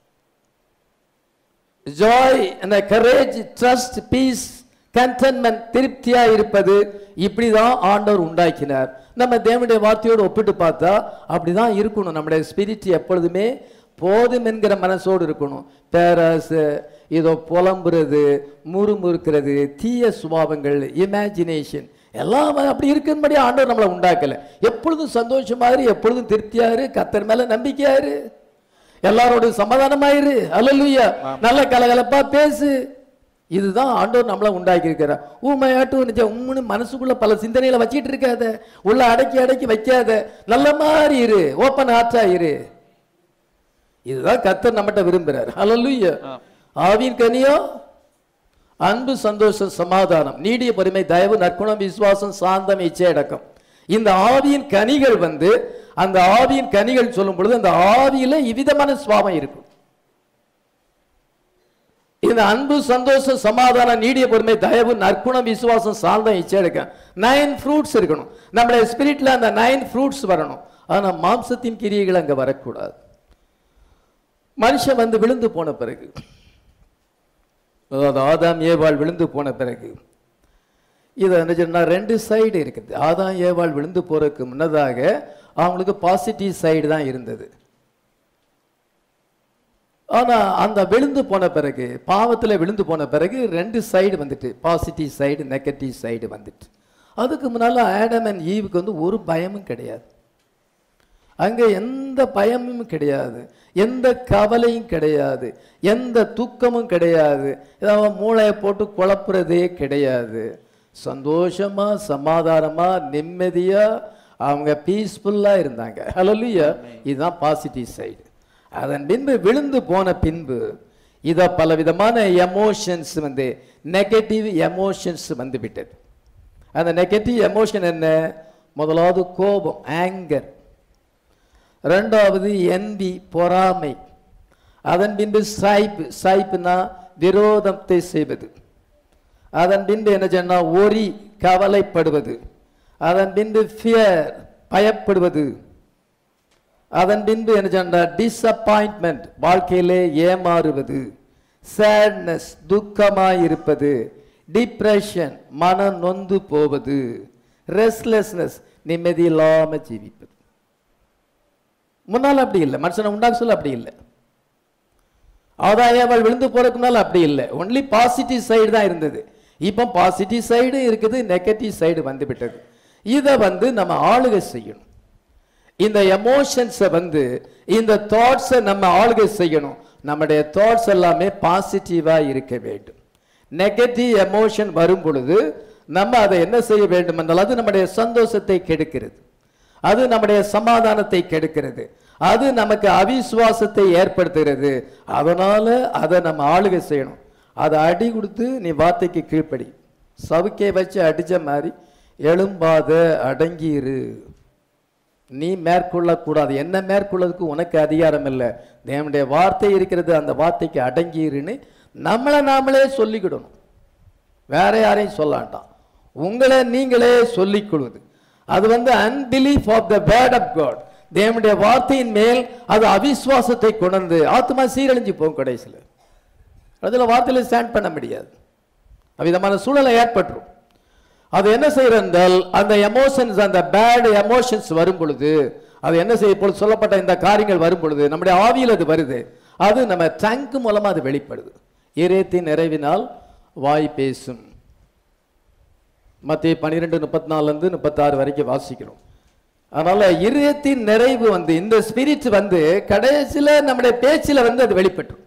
ஜாய் அந்த கரேஜ் ட்ரஸ்ட் பீஸ் கண்டென்மெண்ட் திருப்தியா இருப்பது இப்படிதான் ஆண்டவர் உண்டாக்கினார் நம்ம தேவனுடைய வார்த்தையோடு ஒப்பிட்டு பார்த்தா அப்படிதான் இருக்கணும் நம்முடைய ஸ்பிரிட் எப்பொழுதுமே போதும் என்கிற மனசோடு இருக்கணும் பேராசு இதோ புலம்புறது முறுமுறுக்கிறது தீய சுபாவங்கள் இமேஜினேஷன் எல்லாம் அப்படி இருக்கும்படி ஆண்டவர் நம்மளை உண்டாக்கல எப்பொழுதும் சந்தோஷமா இரு எப்பொழுதும் திருப்தியா இரு கத்தர் மேல நம்பிக்கையா இரு எல்லாரோட சமாதானமாயிரு அல்லலுயா நல்ல கலகலப்பா பேசு இதுதான் ஆண்டவர் நம்மள உண்டாக்கி இருக்கிறார் ஊமையாட்டும் நிஜம் உம்முன்னு மனசுக்குள்ள பல சிந்தனைகளை வச்சிட்டு இருக்காத உள்ள அடக்கி அடக்கி வைக்காத நல்ல மாதிரி இரு ஓப்பன் ஹார்ட்டா இரு இதுதான் கத்தர் நம்மகிட்ட விரும்புறார் அல்லலுயா ஆவின் கனியோ அன்பு சந்தோஷம் சமாதானம் நீடிய பொறுமை தயவு நற்குணம் விசுவாசம் சாந்தம் இச்சை அடக்கம் இந்த ஆவியின் கனிகள் வந்து அந்த ஆவியின் கனிகள் சொல்லும் பொழுது அந்த ஆவியில இவ்விதமான சுவாபம் இருக்கும் இந்த அன்பு சந்தோஷம் சமாதானம் நீடிய பொறுமை தயவு நற்குணம் விசுவாசம் சாந்தம் இச்சை அடக்கம் நைன் ஃப்ரூட்ஸ் இருக்கணும் நம்முடைய ஸ்பிரிட்ல அந்த நைன் ஃப்ரூட்ஸ் வரணும் ஆனா மாம்சத்தின் கிரியைகள் அங்க வரக்கூடாது மனுஷன் வந்து விழுந்து போன பிறகு அதாவது ஆதாம் ஏவாள் விழுந்து போன பிறகு இது என்ன சொன்னா ரெண்டு சைடு இருக்குது ஆதாம் ஏவாள் விழுந்து போறதுக்கு முன்னதாக அவங்களுக்கு பாசிட்டிவ் சைடு தான் இருந்தது ஆனா அந்த விழுந்து போன பிறகு பாவத்துல விழுந்து போன பிறகு ரெண்டு சைடு வந்துட்டு பாசிட்டிவ் சைடு நெகட்டிவ் சைடு வந்துட்டு அதுக்கு முன்னால ஆடம் அண்ட் ஈவுக்கு வந்து ஒரு பயமும் கிடையாது அங்க எந்த பயமும் கிடையாது எந்த கவலையும் கிடையாது எந்த துக்கமும் கிடையாது ஏதாவது மூளையை போட்டு குழப்புறதே கிடையாது சந்தோஷமா சமாதானமா நிம்மதியா அவங்க பீஸ்ஃபுல்லா இருந்தாங்க ஹalleluya இதுதான் பாசிட்டிவ் சைடு அதன் பின்பு விழுந்து போன பின்பு இத பல விதமான எமோஷன்ஸ் வந்து நெகட்டிவ் எமோஷன்ஸ் வந்து விட்டது அந்த நெகட்டிவ் எமோஷன் என்ன முதலாவது கோபம் ஆங்கர் ரெண்டாவது எந்தி பொறாமை அதன் பின்பு சாய்ப்பு சாய்ப்புனா விரோதத்தை செய்வது அதன் பின்பு என்ன சொன்னா ஒரி கவலைப்படுவது அதன் பின்பு ஃபியர் பயப்படுவது அதன் பின்பு என்ன சொன்னா டிசப்பாயின்மெண்ட் வாழ்க்கையிலே ஏமாறுவது சேட்னஸ் துக்கமாயிருப்பது டிப்ரெஷன் மன நொந்து போவது ரெஸ்ட்லெஸ்னஸ் நிம்மதி இல்லாம ஜீவிப்பது முன்னால் அப்படி இல்லை மனுஷனை உண்டாக்க சொல்ல அப்படி இல்லை ஆதாயவள் விழுந்து போறதுக்கு முன்னால் அப்படி இல்லை ஒன்லி பாசிட்டிவ் சைடு தான் இருந்தது இப்போ பாசிட்டிவ் சைடு இருக்குது நெகட்டிவ் சைடு வந்து விட்டது இதை வந்து நம்ம ஆளுகை செய்யணும் இந்த எமோஷன்ஸை வந்து இந்த தாட்ஸை நம்ம ஆளுகை செய்யணும் நம்முடைய தாட்ஸ் எல்லாமே பாசிட்டிவா இருக்க வேண்டும் நெகட்டிவ் எமோஷன் வரும் பொழுது நம்ம அதை என்ன செய்ய வேண்டும் என்றால் அது நம்முடைய சந்தோஷத்தை கெடுக்கிறது அது நம்முடைய சமாதானத்தை கெடுக்கிறது அது நமக்கு அவிசுவாசத்தை ஏற்படுத்துகிறது அதனால அதை நம்ம ஆளுகை செய்யணும் அதை அடி கொடுத்து நீ வார்த்தைக்கு கீழ்ப்படி சவுக்கை வச்சு அடிச்ச மாதிரி எழும்பாத அடங்கியிரு நீ மேற்கொள்ளக்கூடாது என்ன மேற்கொள்ளதுக்கு உனக்கு அதிகாரம் இல்லை தேவனுடைய வார்த்தை இருக்கிறது அந்த வார்த்தைக்கு அடங்கிருன்னு நம்மளை நாமளே சொல்லிக்கிடணும் வேற யாரையும் சொல்லாண்டாம் உங்களை நீங்களே சொல்லிக் கொள்வது அது வந்து unbelief of the word of God தேவனுடைய வார்த்தையின் மேல் அது அவிசுவாசத்தை கொண்டு ஆத்மா சீரழிஞ்சு போகும் கடைசியில் அதில் வார்த்தையில ஸ்டாண்ட் பண்ண முடியாது அவ்விதமான சூழலை ஏற்பட்டுரும் அது என்ன செய்யறது என்றால் அந்த எமோஷன்ஸ் அந்த பேட் எமோஷன்ஸ் வரும் பொழுது அது என்ன செய்ய இப்பொழுது சொல்லப்பட்ட இந்த காரியங்கள் வரும் பொழுது நம்முடைய ஆவியில் அது வருது அது நம்ம டங்க் மூலமா அது வெளிப்படுது இதயத்தின் நிறைவினால் வாய் பேசும் மத்திய பன்னிரெண்டு முப்பத்தி நாலுலேருந்து முப்பத்தாறு வரைக்கும் வாசிக்கிறோம் அதனால இருதயத்தின் நிறைவு வந்து இந்த ஸ்பிரிட் வந்து கடைசியில நம்முடைய பேச்சில் வந்து அது வெளிப்பட்டுரும்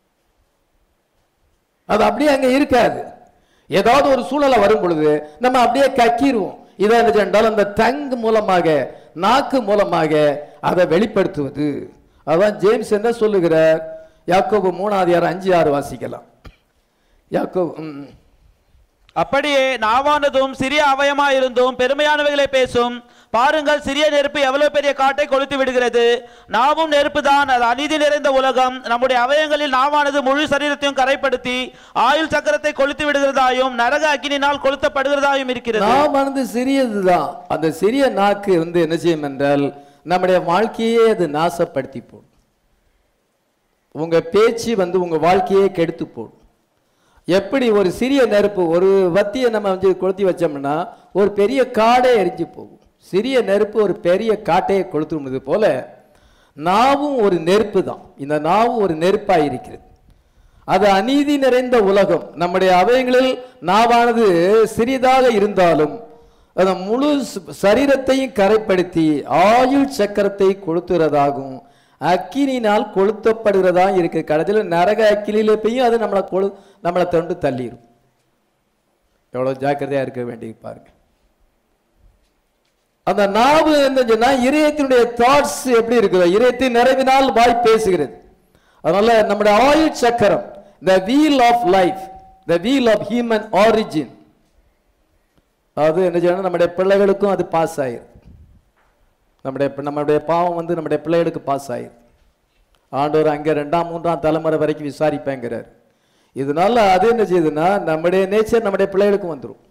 அது அப்படியே அங்க இருக்காது ஏதாவது ஒரு சூழலை வரும் பொழுது நம்ம அப்படியே கக்கிடுவோம் இதை என்ன சென்றால் அந்த டங் மூலமாக நாக்கு மூலமாக அதை வெளிப்படுத்துவது அதான் ஜேம்ஸ் என்ன சொல்லுகிறார் யாக்கோபு மூணாவது ஆறு அஞ்சு ஆறு வாசிக்கலாம் யாக்கோபு ம். அப்படியே நாவானதும் சிறிய அவயமாயிருந்தும் பெருமையானவைகளை பேசும் பாருங்கள் சிறிய நெருப்பு எவ்வளவு பெரிய காட்டை கொளுத்து விடுகிறது நாவும் நெருப்பு தான் அது அநீதி நிறைந்த உலகம் நம்முடைய அவயங்களில் நாவானது முழு சரீரத்தையும் கரைப்படுத்தி ஆயுள் சக்கரத்தை கொளுத்து விடுகிறதாயும் நரக அக்கினினால் கொளுத்தப்படுகிறதாயும் இருக்கிறது நாவானது சிறியதுதான் அந்த சிறிய நாக்கு வந்து என்ன செய்யும் என்றால் நம்முடைய வாழ்க்கையே அது நாசப்படுத்தி போடும் உங்க பேச்சு வந்து உங்க வாழ்க்கையே கெடுத்து போடும் எப்படி ஒரு சிறிய நெருப்பு ஒரு வத்தியை நம்ம வந்து கொளுத்தி வச்சோம்னா ஒரு பெரிய காடே எரிஞ்சு போகும் சிறிய நெருப்பு ஒரு பெரிய காட்டையை கொளுத்துவது போல நாவும் ஒரு நெருப்பு தான் இந்த நாவும் ஒரு நெருப்பாய் இருக்கிறது அது அநீதி நிறைந்த உலகம் நம்முடைய அவயங்களில் நாவானது சிறிதாக இருந்தாலும் அந்த முழு ச- சரீரத்தையும் கரைப்படுத்தி ஆயுள் சக்கரத்தை கொளுத்துறதாகும் அக்கினினால் கொளுத்தப்படுகிறதா இருக்கு கடைசியில் நரக அக்கினியில போய் அது நம்மளை கொழு நம்மளை தொண்டு தள்ளிடும் எவ்வளவு ஜாக்கிரதையா இருக்க வேண்டி பாருங்க அந்த நாவு என்ன சொன்னா இதயத்தினுடைய தாட்ஸ் எப்படி இருக்குது இதயத்தின் நிறைவினால் வாய் பேசுகிறது அதனால நம்முடைய ஆயுள் சக்கரம் the wheel of life the wheel of human origin அது என்ன செய்யணும் நம்முடைய பிள்ளைகளுக்கும் அது பாஸ் ஆயிரும் நம்முடைய நம்முடைய பாவம் வந்து நம்முடைய பிள்ளைகளுக்கு பாஸ் ஆயிரும் ஆண்டவர் அங்க ரெண்டாம் மூன்றாம் தலைமுறை வரைக்கும் விசாரிப்பேங்கிறார் இதனால அது என்ன செய்யுதுன்னா நம்முடைய நேச்சர் நம்முடைய பிள்ளைகளுக்கும் வந்துரும்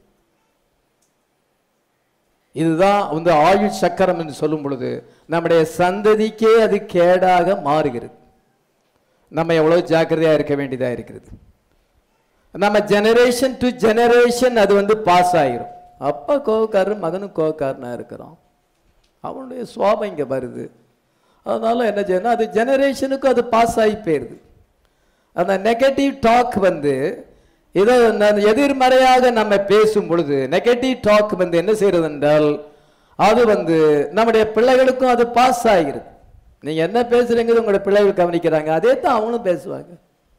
இதுதான் வந்து ஆயுள் சக்கரம் என்று சொல்லும் பொழுது நம்முடைய சந்ததிக்கே அது கேடாக மாறுகிறது நம்ம எவ்வளவு ஜாக்கிரதையா இருக்க வேண்டியதா இருக்கிறது நம்ம ஜெனரேஷன் டு ஜெனரேஷன் அது வந்து பாஸ் ஆயிரும் அப்பா கோவக்காரர் மகனும் கோவக்காரனா இருக்கிறான் அவனுடைய சுவாபம் இங்க வருது அதனால என்ன செய்யணும் அது ஜெனரேஷனுக்கு அது பாஸ் ஆகி போயிருது அந்த நெகட்டிவ் டாக் வந்து இதை ந- எதிர்மறையாக நம்ம பேசும் பொழுது நெகட்டிவ் டாக் வந்து என்ன செய்யறது என்றால் அது வந்து நம்முடைய பிள்ளைகளுக்கும் அது பாஸ் ஆகிறது நீங்க என்ன பேசுறீங்கிறது உங்களுடைய பிள்ளைகள் கவனிக்கிறாங்க அதே தான் அவங்களும் பேசுவாங்க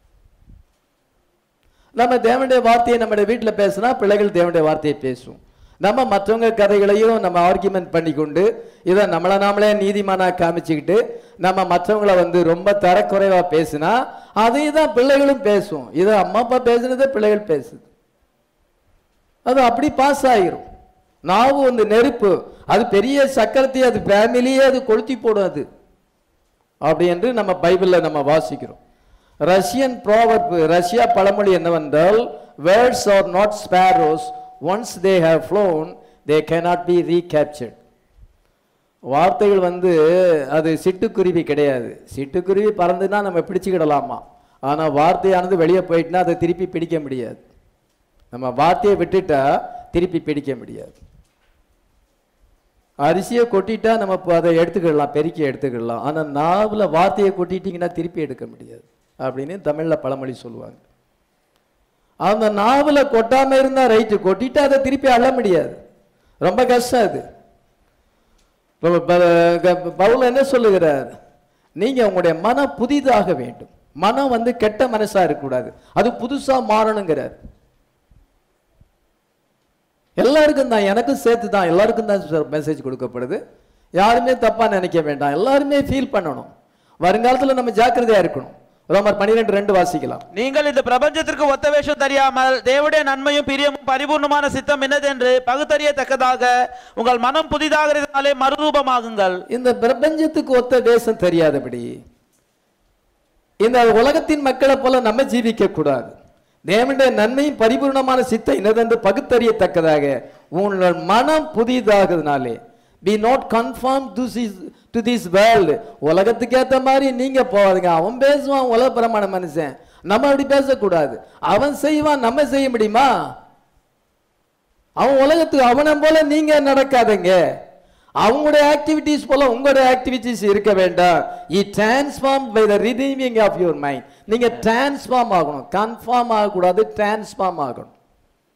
நம்ம தேவனுடைய வார்த்தையை நம்முடைய வீட்டில் பேசினா பிள்ளைகள் தேவனுடைய வார்த்தையை பேசும் நம்ம மற்றவங்க கதைகளையும் நம்ம ஆர்கியூமெண்ட் பண்ணிக்கொண்டு இதை நம்மளை நாமளே நீதிமானா காமிச்சுக்கிட்டு நம்ம மற்றவங்கள வந்து ரொம்ப தரக்குறைவா பேசினா அதே தான் பிள்ளைகளும் பேசும் இதை அம்மா அப்பா பேசுனதே பிள்ளைகள் பேசுது அது அப்படி பாஸ் ஆகிரும் நாவு வந்து நெருப்பு அது பெரிய சக்கரத்தை அது ஃபேமிலியே அது கொளுத்தி போடும் அது அப்படி என்று நம்ம பைபிளில் நம்ம வாசிக்கிறோம் ரஷ்யன் ப்ராவர்ப் ரஷ்யா பழமொழி என்னவென்றால் words are not sparrows once they have flown they cannot be recaptured வார்த்தைகள் வந்து அது சிட்டுக்குருவி கிடையாது சிட்டுக்குருவி பறந்துன்னா நம்ம பிடிச்சுக்கிடலாமா ஆனால் வார்த்தையானது வெளியே போயிட்டுனா அதை திருப்பி பிடிக்க முடியாது நம்ம வார்த்தையை விட்டுட்டா திருப்பி பிடிக்க முடியாது அரிசியை கொட்டிட்டா நம்ம இப்போ அதை எடுத்துக்கிடலாம் பெருக்கி எடுத்துக்கிடலாம் ஆனால் நாவில் வார்த்தையை கொட்டிட்டீங்கன்னா திருப்பி எடுக்க முடியாது அப்படின்னு தமிழில் பழமொழி சொல்லுவாங்க அந்த நாவில் கொட்டாம இருந்தா ரைட்டு கொட்டிட்டு அதை திருப்பி அள்ள முடியாது ரொம்ப கஷ்டம் அது ப- ப- க- பவுல் என்ன சொல்லுகிறார் நீங்க உங்களுடைய மனம் புதிதாக வேண்டும் மனம் வந்து கெட்ட மனசா இருக்கக்கூடாது அது புதுசா மாறணுங்கிறார் எல்லாருக்கும் தான் எனக்கும் சேர்த்து தான் எல்லாருக்கும் தான் மெசேஜ் கொடுக்கப்படுது யாருமே தப்பா நினைக்க வேண்டாம் எல்லாருமே ஃபீல் பண்ணணும் வருங்காலத்துல நம்ம ஜாக்கிரதையா இருக்கணும் ரோமர் பன்னிரெண்டு ரெண்டு வாசிக்கலாம் நீங்கள் இந்த பிரபஞ்சத்திற்கு ஒத்த வேஷம் தெரியாமல் தேவனுடைய நன்மையும் பிரியமும் பரிபூர்ணமான சித்தம் என்னதென்று பகுத்தறியத்தக்கதாக உங்கள் மனம் புதிதாகிறதுனாலே மறுரூபமாகுங்கள் இந்த பிரபஞ்சத்துக்கு ஒத்த தேசம் தெரியாதபடி இந்த உலகத்தின் மக்களை போல நம்ம ஜீவிக்க கூடாது தேவனுடைய நன்மையும் பரிபூர்ணமான சித்தை என்னதென்று பகுத்தறியத்தக்கதாக உங்கள் மனம் புதிதாகிறதுனாலே be not conform to to this world உலகத்துக்கு ஏத்த மாதிரி நீங்க போவாதுங்க அவன் பேசுவான் உலகபரமான மனுஷன் நம்ம அப்படி பேசக்கூடாது அவன் செய்வான் நம்ம செய்ய முடியுமா அவன் உலகத்துக்கு அவனை போல நீங்க நடக்காதீங்க அவங்களுடைய ஆக்டிவிட்டிஸ் போல உங்களுடைய ஆக்டிவிட்டிஸ் இருக்க வேண்டாம் இ transform by the redeeming of your mind நீங்க டிரான்ஸ்ஃபார்ம் ஆகணும் கன்ஃபார்ம் ஆகக்கூடாது டிரான்ஸ்ஃபார்ம் ஆகணும்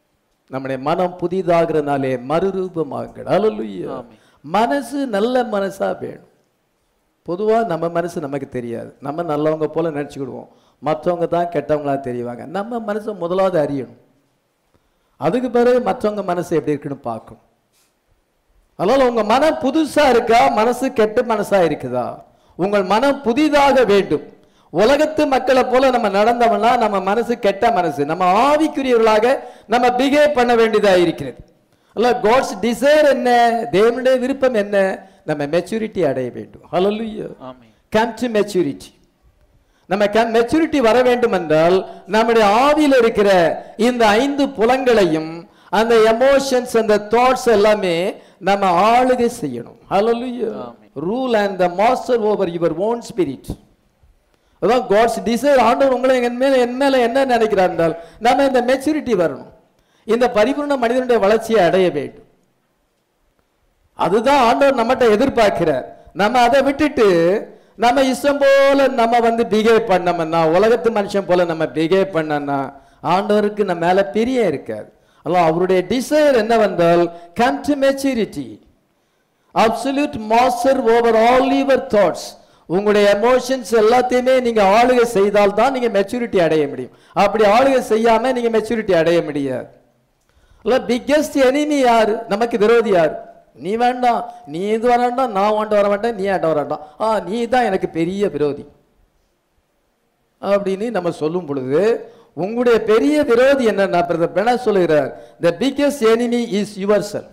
நம்முடைய மனம் புதிதாகிறனாலே மறுரூபமாகுங்கள் அல்லேலூயா ஆமென். மனசு நல்ல மனசா வேணும் பொதுவா நம்ம மனசு நமக்கு தெரியாது நம்ம நல்லவங்க போல நினச்சிக்கிடுவோம் மற்றவங்க தான் கெட்டவங்களா தெரிவாங்க நம்ம மனசை முதலாவது அறியணும் அதுக்கு பிறகு மற்றவங்க மனசு எப்படி இருக்குன்னு பார்க்கணும் அதனால உங்க மனம் புதுசா இருக்கா மனசு கெட்ட மனசா இருக்குதா உங்கள் மனம் புதிதாக வேண்டும் உலகத்து மக்களை போல நம்ம நடந்தோம்னா நம்ம மனசு கெட்ட மனசு நம்ம ஆவிக்குரியவர்களாக நம்ம பிஹேவ் பண்ண வேண்டியதா இருக்கிறது அல்ல காட்ஸ் டிசைர் என்ன தேவனுடைய விருப்பம் என்ன நம்ம மெச்சூரிட்டி அடைய வேண்டும் hallelujah amen come to maturity நம்ம கம் மெச்சூரிட்டி வர வேண்டும் என்றால் நம்முடைய ஆவியில் இருக்கிற இந்த ஐந்து புலங்களையும் அந்த எமோஷன்ஸ் அந்த தாட்ஸ் எல்லாமே நம்ம ஆளுகை செய்யணும் hallelujah rule and the master over your own spirit அதான் காட்ஸ் டிசைர் ஆண்டவர் உங்களை என் மேல என் மேல என்ன நினைக்கிறார் என்றால் நம்ம இந்த மெச்சூரிட்டி வரணும் இந்த பரிபூர்ண மனிதனுடைய வளர்ச்சியை அடைய வேண்டும் அதுதான் ஆண்டவர் நம்மகிட்ட எதிர்பார்க்கிறார் நம்ம அதை விட்டுட்டு நம்ம இஷ்டம் போல நம்ம வந்து பிஹேவ் பண்ணோம்னா உலகத்து மனுஷன் போல நம்ம பிஹேவ் பண்ணோம்னா ஆண்டவருக்கு நம்ம மேல பிரியம் இருக்காது அல்ல அவருடைய டிசைர் என்னவென்றால் come to maturity absolute master over all your thoughts உங்களுடைய எமோஷன்ஸ் எல்லாத்தையுமே நீங்க ஆளுகை செய்தால் தான் நீங்க மெச்சூரிட்டி அடைய முடியும் அப்படி ஆளுகை செய்யாம நீங்க மெச்சூரிட்டி அடைய முடியாது இல்ல பிக்கெஸ்ட் எனிமி யாரு நமக்கு விரோதி யார் நீ வேண்டாம் நீ இது வர வேண்டாம் நான் வாண்ட வர வேண்டாம் நீ ஆண்ட வர வேண்டாம் ஆ நீ தான் எனக்கு பெரிய விரோதி அப்படின்னு நம்ம சொல்லும் பொழுது உங்களுடைய பெரிய விரோதி என்ன பிரதர் சொல்லுகிறார் the biggest enemy is yourself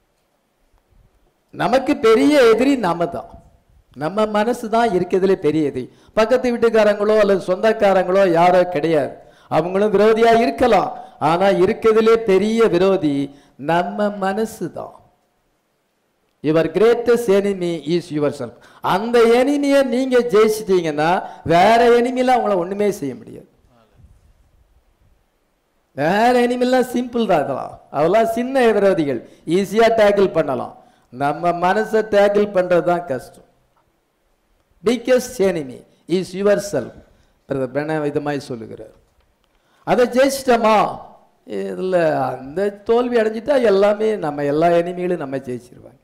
நமக்கு பெரிய எதிரி நாம தான் நம்ம மனசு தான் இருக்கிறதுல பெரிய எதிரி பக்கத்து வீட்டுக்காரங்களோ அல்லது சொந்தக்காரங்களோ யாரோ கிடையாது அவங்களும் விரோதியா இருக்கலாம் ஆனா இருக்கிறதுலே பெரிய விரோதி நம்ம மனசு தான் your greatest enemy is yourself அந்த எனிமியை நீங்க ஜெயிச்சிட்டீங்கன்னா வேற எனிமிலாம் உங்களை ஒண்ணுமே செய்ய முடியாது வேற எனிமிலாம் சிம்பிள் தான் அதெல்லாம் அதெல்லாம் சின்ன விரோதிகள் ஈஸியா டேக்கிள் பண்ணலாம் நம்ம மனசை டேக்கிள் பண்றது தான் கஷ்டம் biggest enemy is yourself brother விதமாய் சொல்லுகிறார் அதை ஜெயிச்சிட்டோமா இல்லை அந்த தோல்வி அடைஞ்சிட்டா எல்லாமே நம்ம எல்லா எனிமிகளும் நம்ம ஜெயிச்சிருவாங்க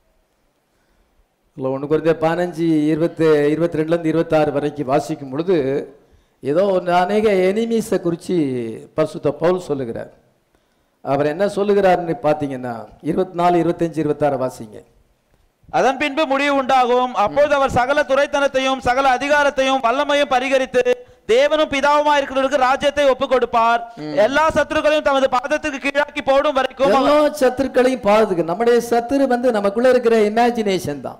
இல்லை ஒன்று குறைந்த பதினஞ்சு இருபத்து இருபத்தி ரெண்டுலேருந்து இருபத்தாறு வரைக்கும் வாசிக்கும் பொழுது ஏதோ ஒரு அநேக எனிமீஸை குறித்து பரிசுத்த பவுல் சொல்லுகிறார் அவர் என்ன சொல்லுகிறாருன்னு பார்த்தீங்கன்னா இருபத்தி நாலு இருபத்தஞ்சு இருபத்தாறு வாசிங்க அதன் பின்பு முடிவு உண்டாகும் அப்பொழுது அவர் சகல துரைத்தனத்தையும் சகல அதிகாரத்தையும் வல்லமையும் பரிகரித்து தேவனும் பிதாவுமா இருக்கிறவருக்கு ராஜ்யத்தை ஒப்புக் கொடுப்பார் எல்லா சத்துருக்களையும் தமது பாதத்துக்கு கீழாக்கி போடும் வரைக்கும் அவர் எல்லா சத்துருக்களையும் பாதுக்கு நம்முடைய சத்துரு வந்து நமக்குள்ள இருக்கிற இமேஜினேஷன் தான்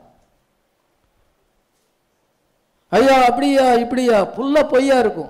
ஐயா அப்படியா இப்படியா புல்ல பொய்யா இருக்கும்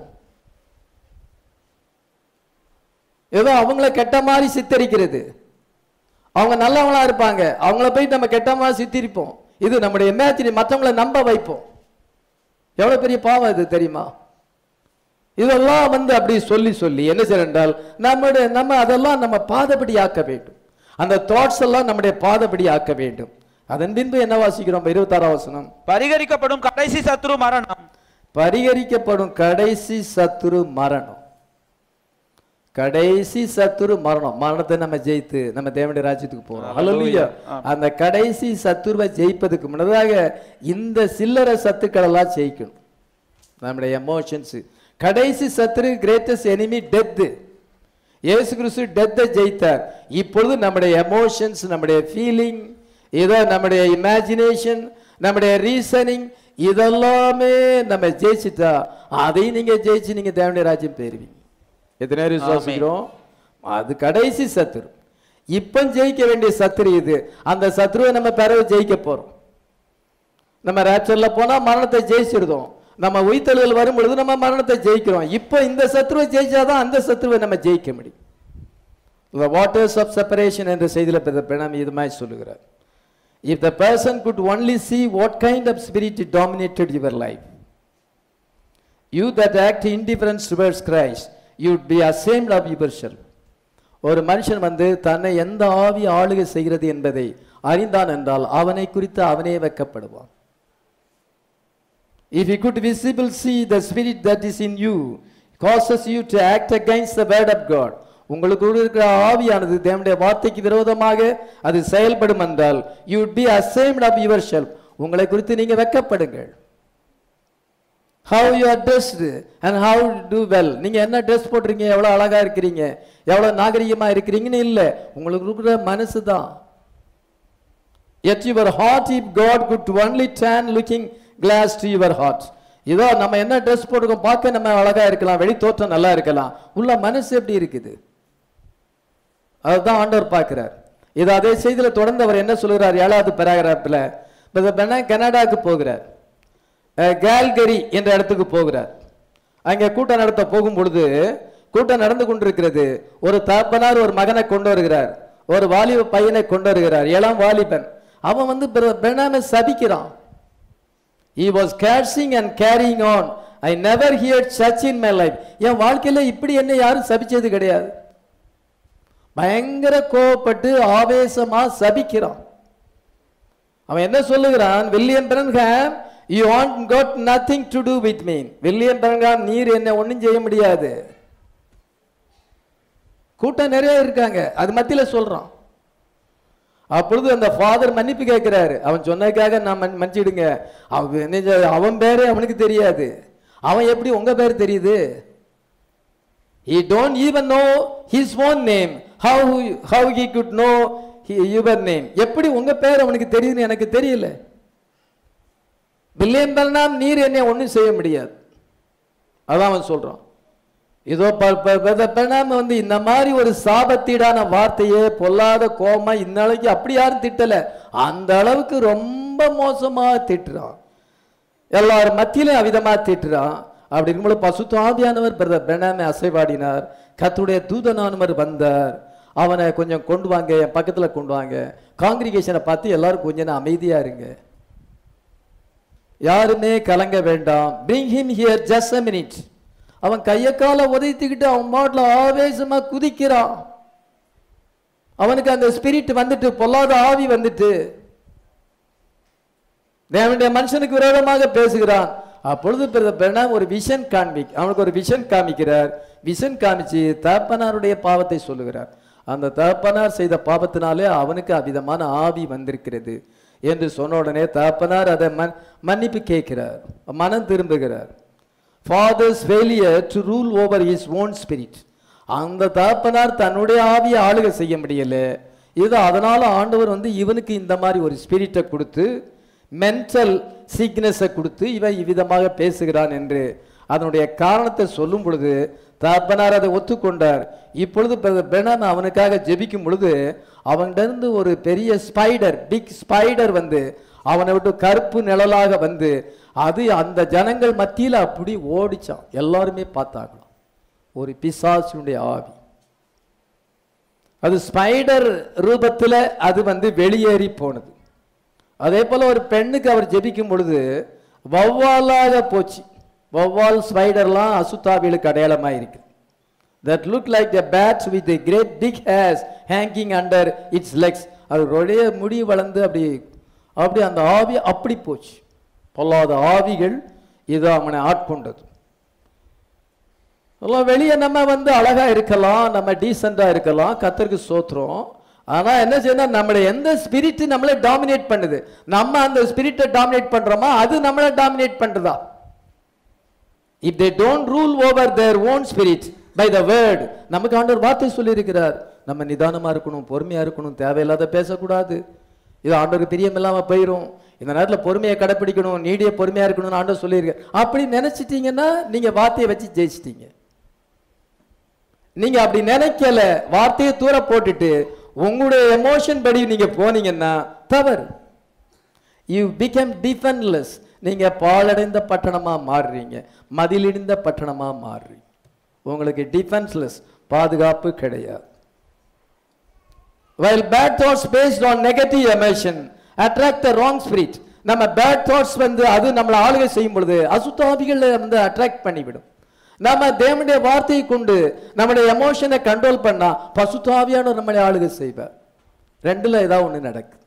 ஏதோ அவங்கள கெட்ட மாதிரி சித்தரிக்கிறது அவங்க நல்லவங்களா இருப்பாங்க அவங்கள போய் நம்ம கெட்ட மாதிரி சித்தரிப்போம் இது நம்முடைய இமேஜினே மற்றவங்கள நம்ப வைப்போம் எவ்வளவு பெரிய பாவம் இது தெரியுமா இதெல்லாம் வந்து அப்படி சொல்லி சொல்லி என்ன செய்யணும் என்றால் நம்முடைய நம்ம அதெல்லாம் நம்ம பாதபடி ஆக்க வேண்டும் அந்த தாட்ஸ் எல்லாம் நம்முடைய பாதபடி ஆக்க வேண்டும் அதன் பின்பு என்ன வாசிக்கிறோம் இருபத்தாறாம் வசனம் பரிகரிக்கப்படும் கடைசி சத்துரு மரணம் பரிகரிக்கப்படும் கடைசி சத்துரு மரணம் கடைசி சத்துரு மரணம் மரணத்தை நம்ம ஜெயித்து நம்ம தேவனுடைய ராஜ்யத்துக்கு போறோம் ஹalleluya அந்த கடைசி சத்துருவை ஜெயிப்பதுக்கு முன்னதாக இந்த சில்லறை சத்துக்கள் எல்லாம் ஜெயிக்கணும் நம்முடைய எமோஷன்ஸ் கடைசி சத்துரு கிரேட்டஸ்ட் எனிமி டெத் இயேசு கிறிஸ்து டெத்தை ஜெயித்தார் இப்பொழுது நம்முடைய எமோஷன்ஸ் நம்முடைய ஃபீலிங் இதோ நம்முடைய இமேஜினேஷன் நம்முடைய ரீசனிங் இதெல்லாமே நம்ம ஜெயிச்சிட்டா அதையும் நீங்க ஜெயிச்சு நீங்க தேவனுடைய ராஜ்யம் பெறுவீங்க எத்தனை நேரம் விசுவாசிக்கிறோம் அது கடைசி சத்துரு இப்ப ஜெயிக்க வேண்டிய சத்துரு இது அந்த சத்துருவை நம்ம பிறகு ஜெயிக்க போறோம் நம்ம ரேப்சர்ல போனா மரணத்தை ஜெயிச்சிருந்தோம் நம்ம உயிர்த்தல்கள் வரும் பொழுது நம்ம மரணத்தை ஜெயிக்கிறோம் இப்போ இந்த சத்துருவை ஜெயிச்சாதான் அந்த சத்துருவை நம்ம ஜெயிக்க முடியும் the waters of separation என்ற செய்தியில் பிரணாமி இது மாதிரி சொல்லுகிறார் if the person could only see what kind of spirit dominated your life you that act indifference towards Christ you would be ashamed of yourself ஒரு மனுஷன் வந்து தன்னை எந்த ஆவி ஆளுகை செய்கிறது என்பதை அறிந்தான் என்றால் அவனை குறித்து அவனே வெட்கப்படுவான் If you could visible see the spirit that is in you causes you to act against the word of God, உங்களுக்குள்ள இருக்கிற ஆவியானது தேவனுடைய வார்த்தைக்கு விரோதமாக அது செயல்படும் என்றால் you be ashamed of yourself உங்களை குறித்து நீங்க வெட்கப்படுங்கள் how you are dressed and how to well நீங்க என்ன ட்ரெஸ் போடுறீங்க எவ்வளவு அழகா இருக்கிறீங்க எவ்வளவு நாகரிகமா இருக்கிறீங்கன்னு இல்லை உங்களுக்கு இருக்கிற மனசு தான் yet your heart if god could only turn looking glass to your heart இதோ நம்ம என்ன ட்ரெஸ் போட்டுக்கோம் பார்க்க நம்ம அழகா இருக்கலாம் வெளி தோற்றம் நல்லா இருக்கலாம் உள்ள மனசு எப்படி இருக்குது அதுதான் ஆண்டவர் பார்க்கிறார் இது அதே செய்தியில தொடர்ந்து அவர் என்ன சொல்கிறார் ஏழாவது பேராகிராஃபில் கனடாவுக்கு போகிறார் அஹ், கேல்கரி என்ற இடத்துக்கு போகிறார் அங்கே கூட்டம் நடத்த போகும் பொழுது கூட்டம் நடந்து கொண்டிருக்கிறது ஒரு தகப்பனார் ஒரு மகனை கொண்டு வருகிறார் ஒரு வாலிப பையனை கொண்டு வருகிறார் இளம் வாலிபன் அவன் வந்து பெனாமை சபிக்கிறான் he was cursing and carrying on i never heard such in my life என் வாழ்க்கையில இப்படி என்ன யாரும் சபிச்சது கிடையாது பயங்கர கோவப்பட்டு ஆவேசமா சபிக்கிறான் அவன் என்ன சொல்லுகிறான் William Branham you want God nothing to do with me William Branham நீர் என்ன ஒண்ணும் செய்ய முடியாது கூட்டம் நிறைய இருக்காங்க அது மத்தியில சொல்றான் அப்பொழுது அந்த ஃபாதர் மன்னிப்பு கேட்கிறாரு அவன் சொன்னதுக்காக நான் மன் மன்னிச்சிடுங்க அவன் என்ன செய்- அவன் பேரே அவனுக்கு தெரியாது அவன் எப்படி உங்க பேர் தெரியுது he don't even know his own name how how he could know he- your name எப்படி உங்க பேர் அவனுக்கு தெரியுதுன்னு எனக்கு தெரியல வில்லியம் பெர்னாம் நீர் என்னை ஒண்ணும் செய்ய முடியாது அதான் அவன் சொல்றான் இதோ பெண்ணாம வந்து இந்த மாதிரி ஒரு சாபத்தீடான வார்த்தையே பொல்லாத கோமா இந்த நாளைக்கு அப்படி யாரும் திட்டல அந்த அளவுக்கு ரொம்ப மோசமா திட்டுறான் எல்லாரும் மத்தியிலும் அவிதமா திட்டுறான் அப்படி இருக்கும்போது பசுத்த ஆவியானவர் பிரதர் பெனாமே அசைவாடினார் கத்துடைய தூதனானவர் வந்தார் அவனை கொஞ்சம் கொண்டு வாங்க என் பக்கத்துல கொண்டு வாங்க காங்கிரிகேஷனை பார்த்து எல்லாரும் கொஞ்சம் நேரம் அமைதியா இருங்க யாருமே கலங்க வேண்டாம் bring him here just a minute அவன் கைய காலை உதைத்துக்கிட்டு அவன் மாட்டில் ஆவேசமா குதிக்கிறான் அவனுக்கு அந்த ஸ்பிரிட் வந்துட்டு பொல்லாத ஆவி வந்துட்டு தேவனுடைய மனுஷனுக்கு விரோதமாக பேசுகிறான் அப்பொழுது பிரதர் பிரணாம் ஒரு விஷன் காண்பி அவனுக்கு ஒரு விஷன் காமிக்கிறார் விஷன் காமிச்சு தகப்பனாருடைய பாவத்தை சொல்லுகிறார் அந்த தகப்பனார் செய்த பாவத்தினாலே அவனுக்கு அவ்விதமான ஆவி வந்திருக்கிறது என்று சொன்ன உடனே தகப்பனார் அதை மன் மன்னிப்பு கேட்கிறார் மனம் திரும்புகிறார் father's failure to rule over his own spirit அந்த தகப்பனார் தன்னுடைய ஆவியை ஆளுகை செய்ய முடியல இது அதனால ஆண்டவர் வந்து இவனுக்கு இந்த மாதிரி ஒரு ஸ்பிரிட்டை கொடுத்து மென்டல் சீக்னஸை கொடுத்து இவன் இவ்விதமாக பேசுகிறான் என்று அதனுடைய காரணத்தை சொல்லும் பொழுது தகப்பனார் அதை ஒத்துக்கொண்டார் இப்பொழுது பெணன் அவனுக்காக ஜெபிக்கும் பொழுது அவன்கிட்ட ஒரு பெரிய ஸ்பைடர் பிக் ஸ்பைடர் வந்து அவனை விட்டு கருப்பு நிழலாக வந்து அது அந்த ஜனங்கள் மத்தியில் அப்படி ஓடிச்சான் எல்லாருமே பார்த்தாங்களாம் ஒரு பிசாசுடைய ஆவி அது ஸ்பைடர் ரூபத்தில் அது வந்து வெளியேறி போனது அதே போல ஒரு பெண்ணுக்கு அவர் ஜெபிக்கும் பொழுது வௌவாலாக போச்சு வௌவால் ஸ்பைடர்லாம் அசுத்தாவிகளுக்கு அடையாளமாக இருக்கு that look like a bat with a great big hairs hanging under its legs அது ஒரே முடி வளர்ந்து அப்படி அப்படி அந்த ஆவி அப்படி போச்சு பொல்லாத ஆவிகள் இது அவனை ஆட்கொண்டது எல்லாம் வெளியே நம்ம வந்து அழகா இருக்கலாம் நம்ம டீசெண்டா இருக்கலாம் கத்தருக்கு சோத்துறோம் ஆனா என்ன செய்யணும் நம்மளை எந்த ஸ்பிரிட் நம்மளை டாமினேட் பண்ணுது நம்ம அந்த ஸ்பிரிட்டை டாமினேட் பண்றோமா அது நம்மளை டாமினேட் பண்றதா if they don't rule over their own spirit by the word நமக்கு ஆண்டவர் வார்த்தை சொல்லியிருக்கிறார் நம்ம நிதானமா இருக்கணும் பொறுமையா இருக்கணும் தேவையில்லாத பேசக்கூடாது இது ஆண்டவருக்கு பிரியமில்லாம போயிடும் இந்த நேரத்தில் பொறுமையை கடைப்பிடிக்கணும் நீடிய பொறுமையா இருக்கணும்னு ஆண்டவர் சொல்லியிருக்கார் அப்படி நினைச்சிட்டீங்கன்னா நீங்க வார்த்தையை வச்சு ஜெயிச்சிட்டீங்க நீங்க அப்படி நினைக்கல வார்த்தையை தூர போட்டுட்டு உங்களுடைய எமோஷன் படி நீங்க போனீங்கன்னா தவறு யூ பிகம் டிஃபென்லெஸ் நீங்க பாழடைந்த பட்டணமா மாறுறீங்க மதிலிடிந்த பட்டணமா மாறுறீங்க உங்களுக்கு டிஃபென்ஸ்லெஸ் பாதுகாப்பு கிடையாது while bad thoughts based on negative emotion attract the wrong spirit நம்ம பேட் தாட்ஸ் வந்து அது நம்மளை ஆளுகை செய்யும் பொழுது அசுத்தாவிகளை வந்து அட்ராக்ட் பண்ணிவிடும் நம்ம தேவனுடைய வார்த்தையை கொண்டு நம்முடைய எமோஷனை கண்ட்ரோல் பண்ணா பசுத்தாவியான நம்மளை ஆளுகை செய்வார் ரெண்டுல ஏதாவது ஒண்ணு நடக்குது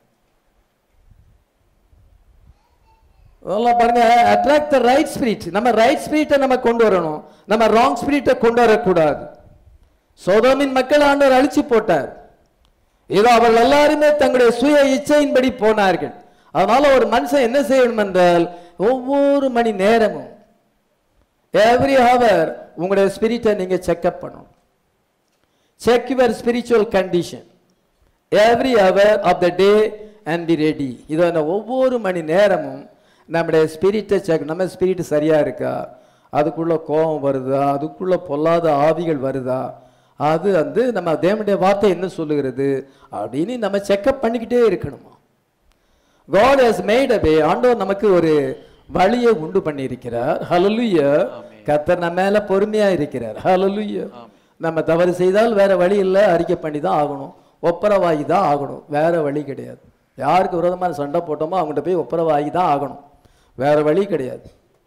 அதெல்லாம் பாருங்க அட்ராக்ட் த ரைட் ஸ்பிரிட் நம்ம ரைட் ஸ்பிரிட்டை நம்ம கொண்டு வரணும் நம்ம ராங் ஸ்பிரிட்டை கொண்டு வரக்கூடாது சோதோமின் மக்கள் ஆண்டவர் அழிச்சு போட்டார் இதோ அவர்கள் எல்லாருமே தங்களுடைய சுய இச்சையின்படி போனார்கள் அதனால ஒரு மனுஷன் என்ன செய்யணும் என்றால் ஒவ்வொரு மணி நேரமும் எவ்ரி ஹவர் உங்களுடைய ஸ்பிரிட்டை நீங்க செக்அப் பண்ணணும் check your spiritual condition every hour of the day and be ready இதை நான் ஒவ்வொரு மணி நேரமும் நம்முடைய ஸ்பிரிட்டை செக் நம்ம ஸ்பிரிட் சரியா இருக்கா அதுக்குள்ள கோபம் வருதா அதுக்குள்ள பொல்லாத ஆவிகள் வருதா அது வந்து நம்ம தேவனுடைய வார்த்தை என்ன சொல்லுகிறது அப்படின்னு நம்ம செக்அப் பண்ணிக்கிட்டே இருக்கணுமா காட் ஹஸ் மேட் அவே ஆண்டவர் நமக்கு ஒரு வழியை உண்டு பண்ணி இருக்கிறார் ஹalleluya கர்த்தர் நம்ம மேல பொறுமையா இருக்கிறார் ஹalleluya நம்ம தவறு செய்தால் வேற வழி இல்லை அறிக்கை பண்ணி தான் ஆகணும் ஒப்பரவாகி தான் ஆகணும் வேற வழி கிடையாது யாருக்கு விரோதமான சண்டை போட்டோமோ அவங்ககிட்ட போய் ஒப்பரவாகி தான் ஆகணும் வேற வழி கிடையாது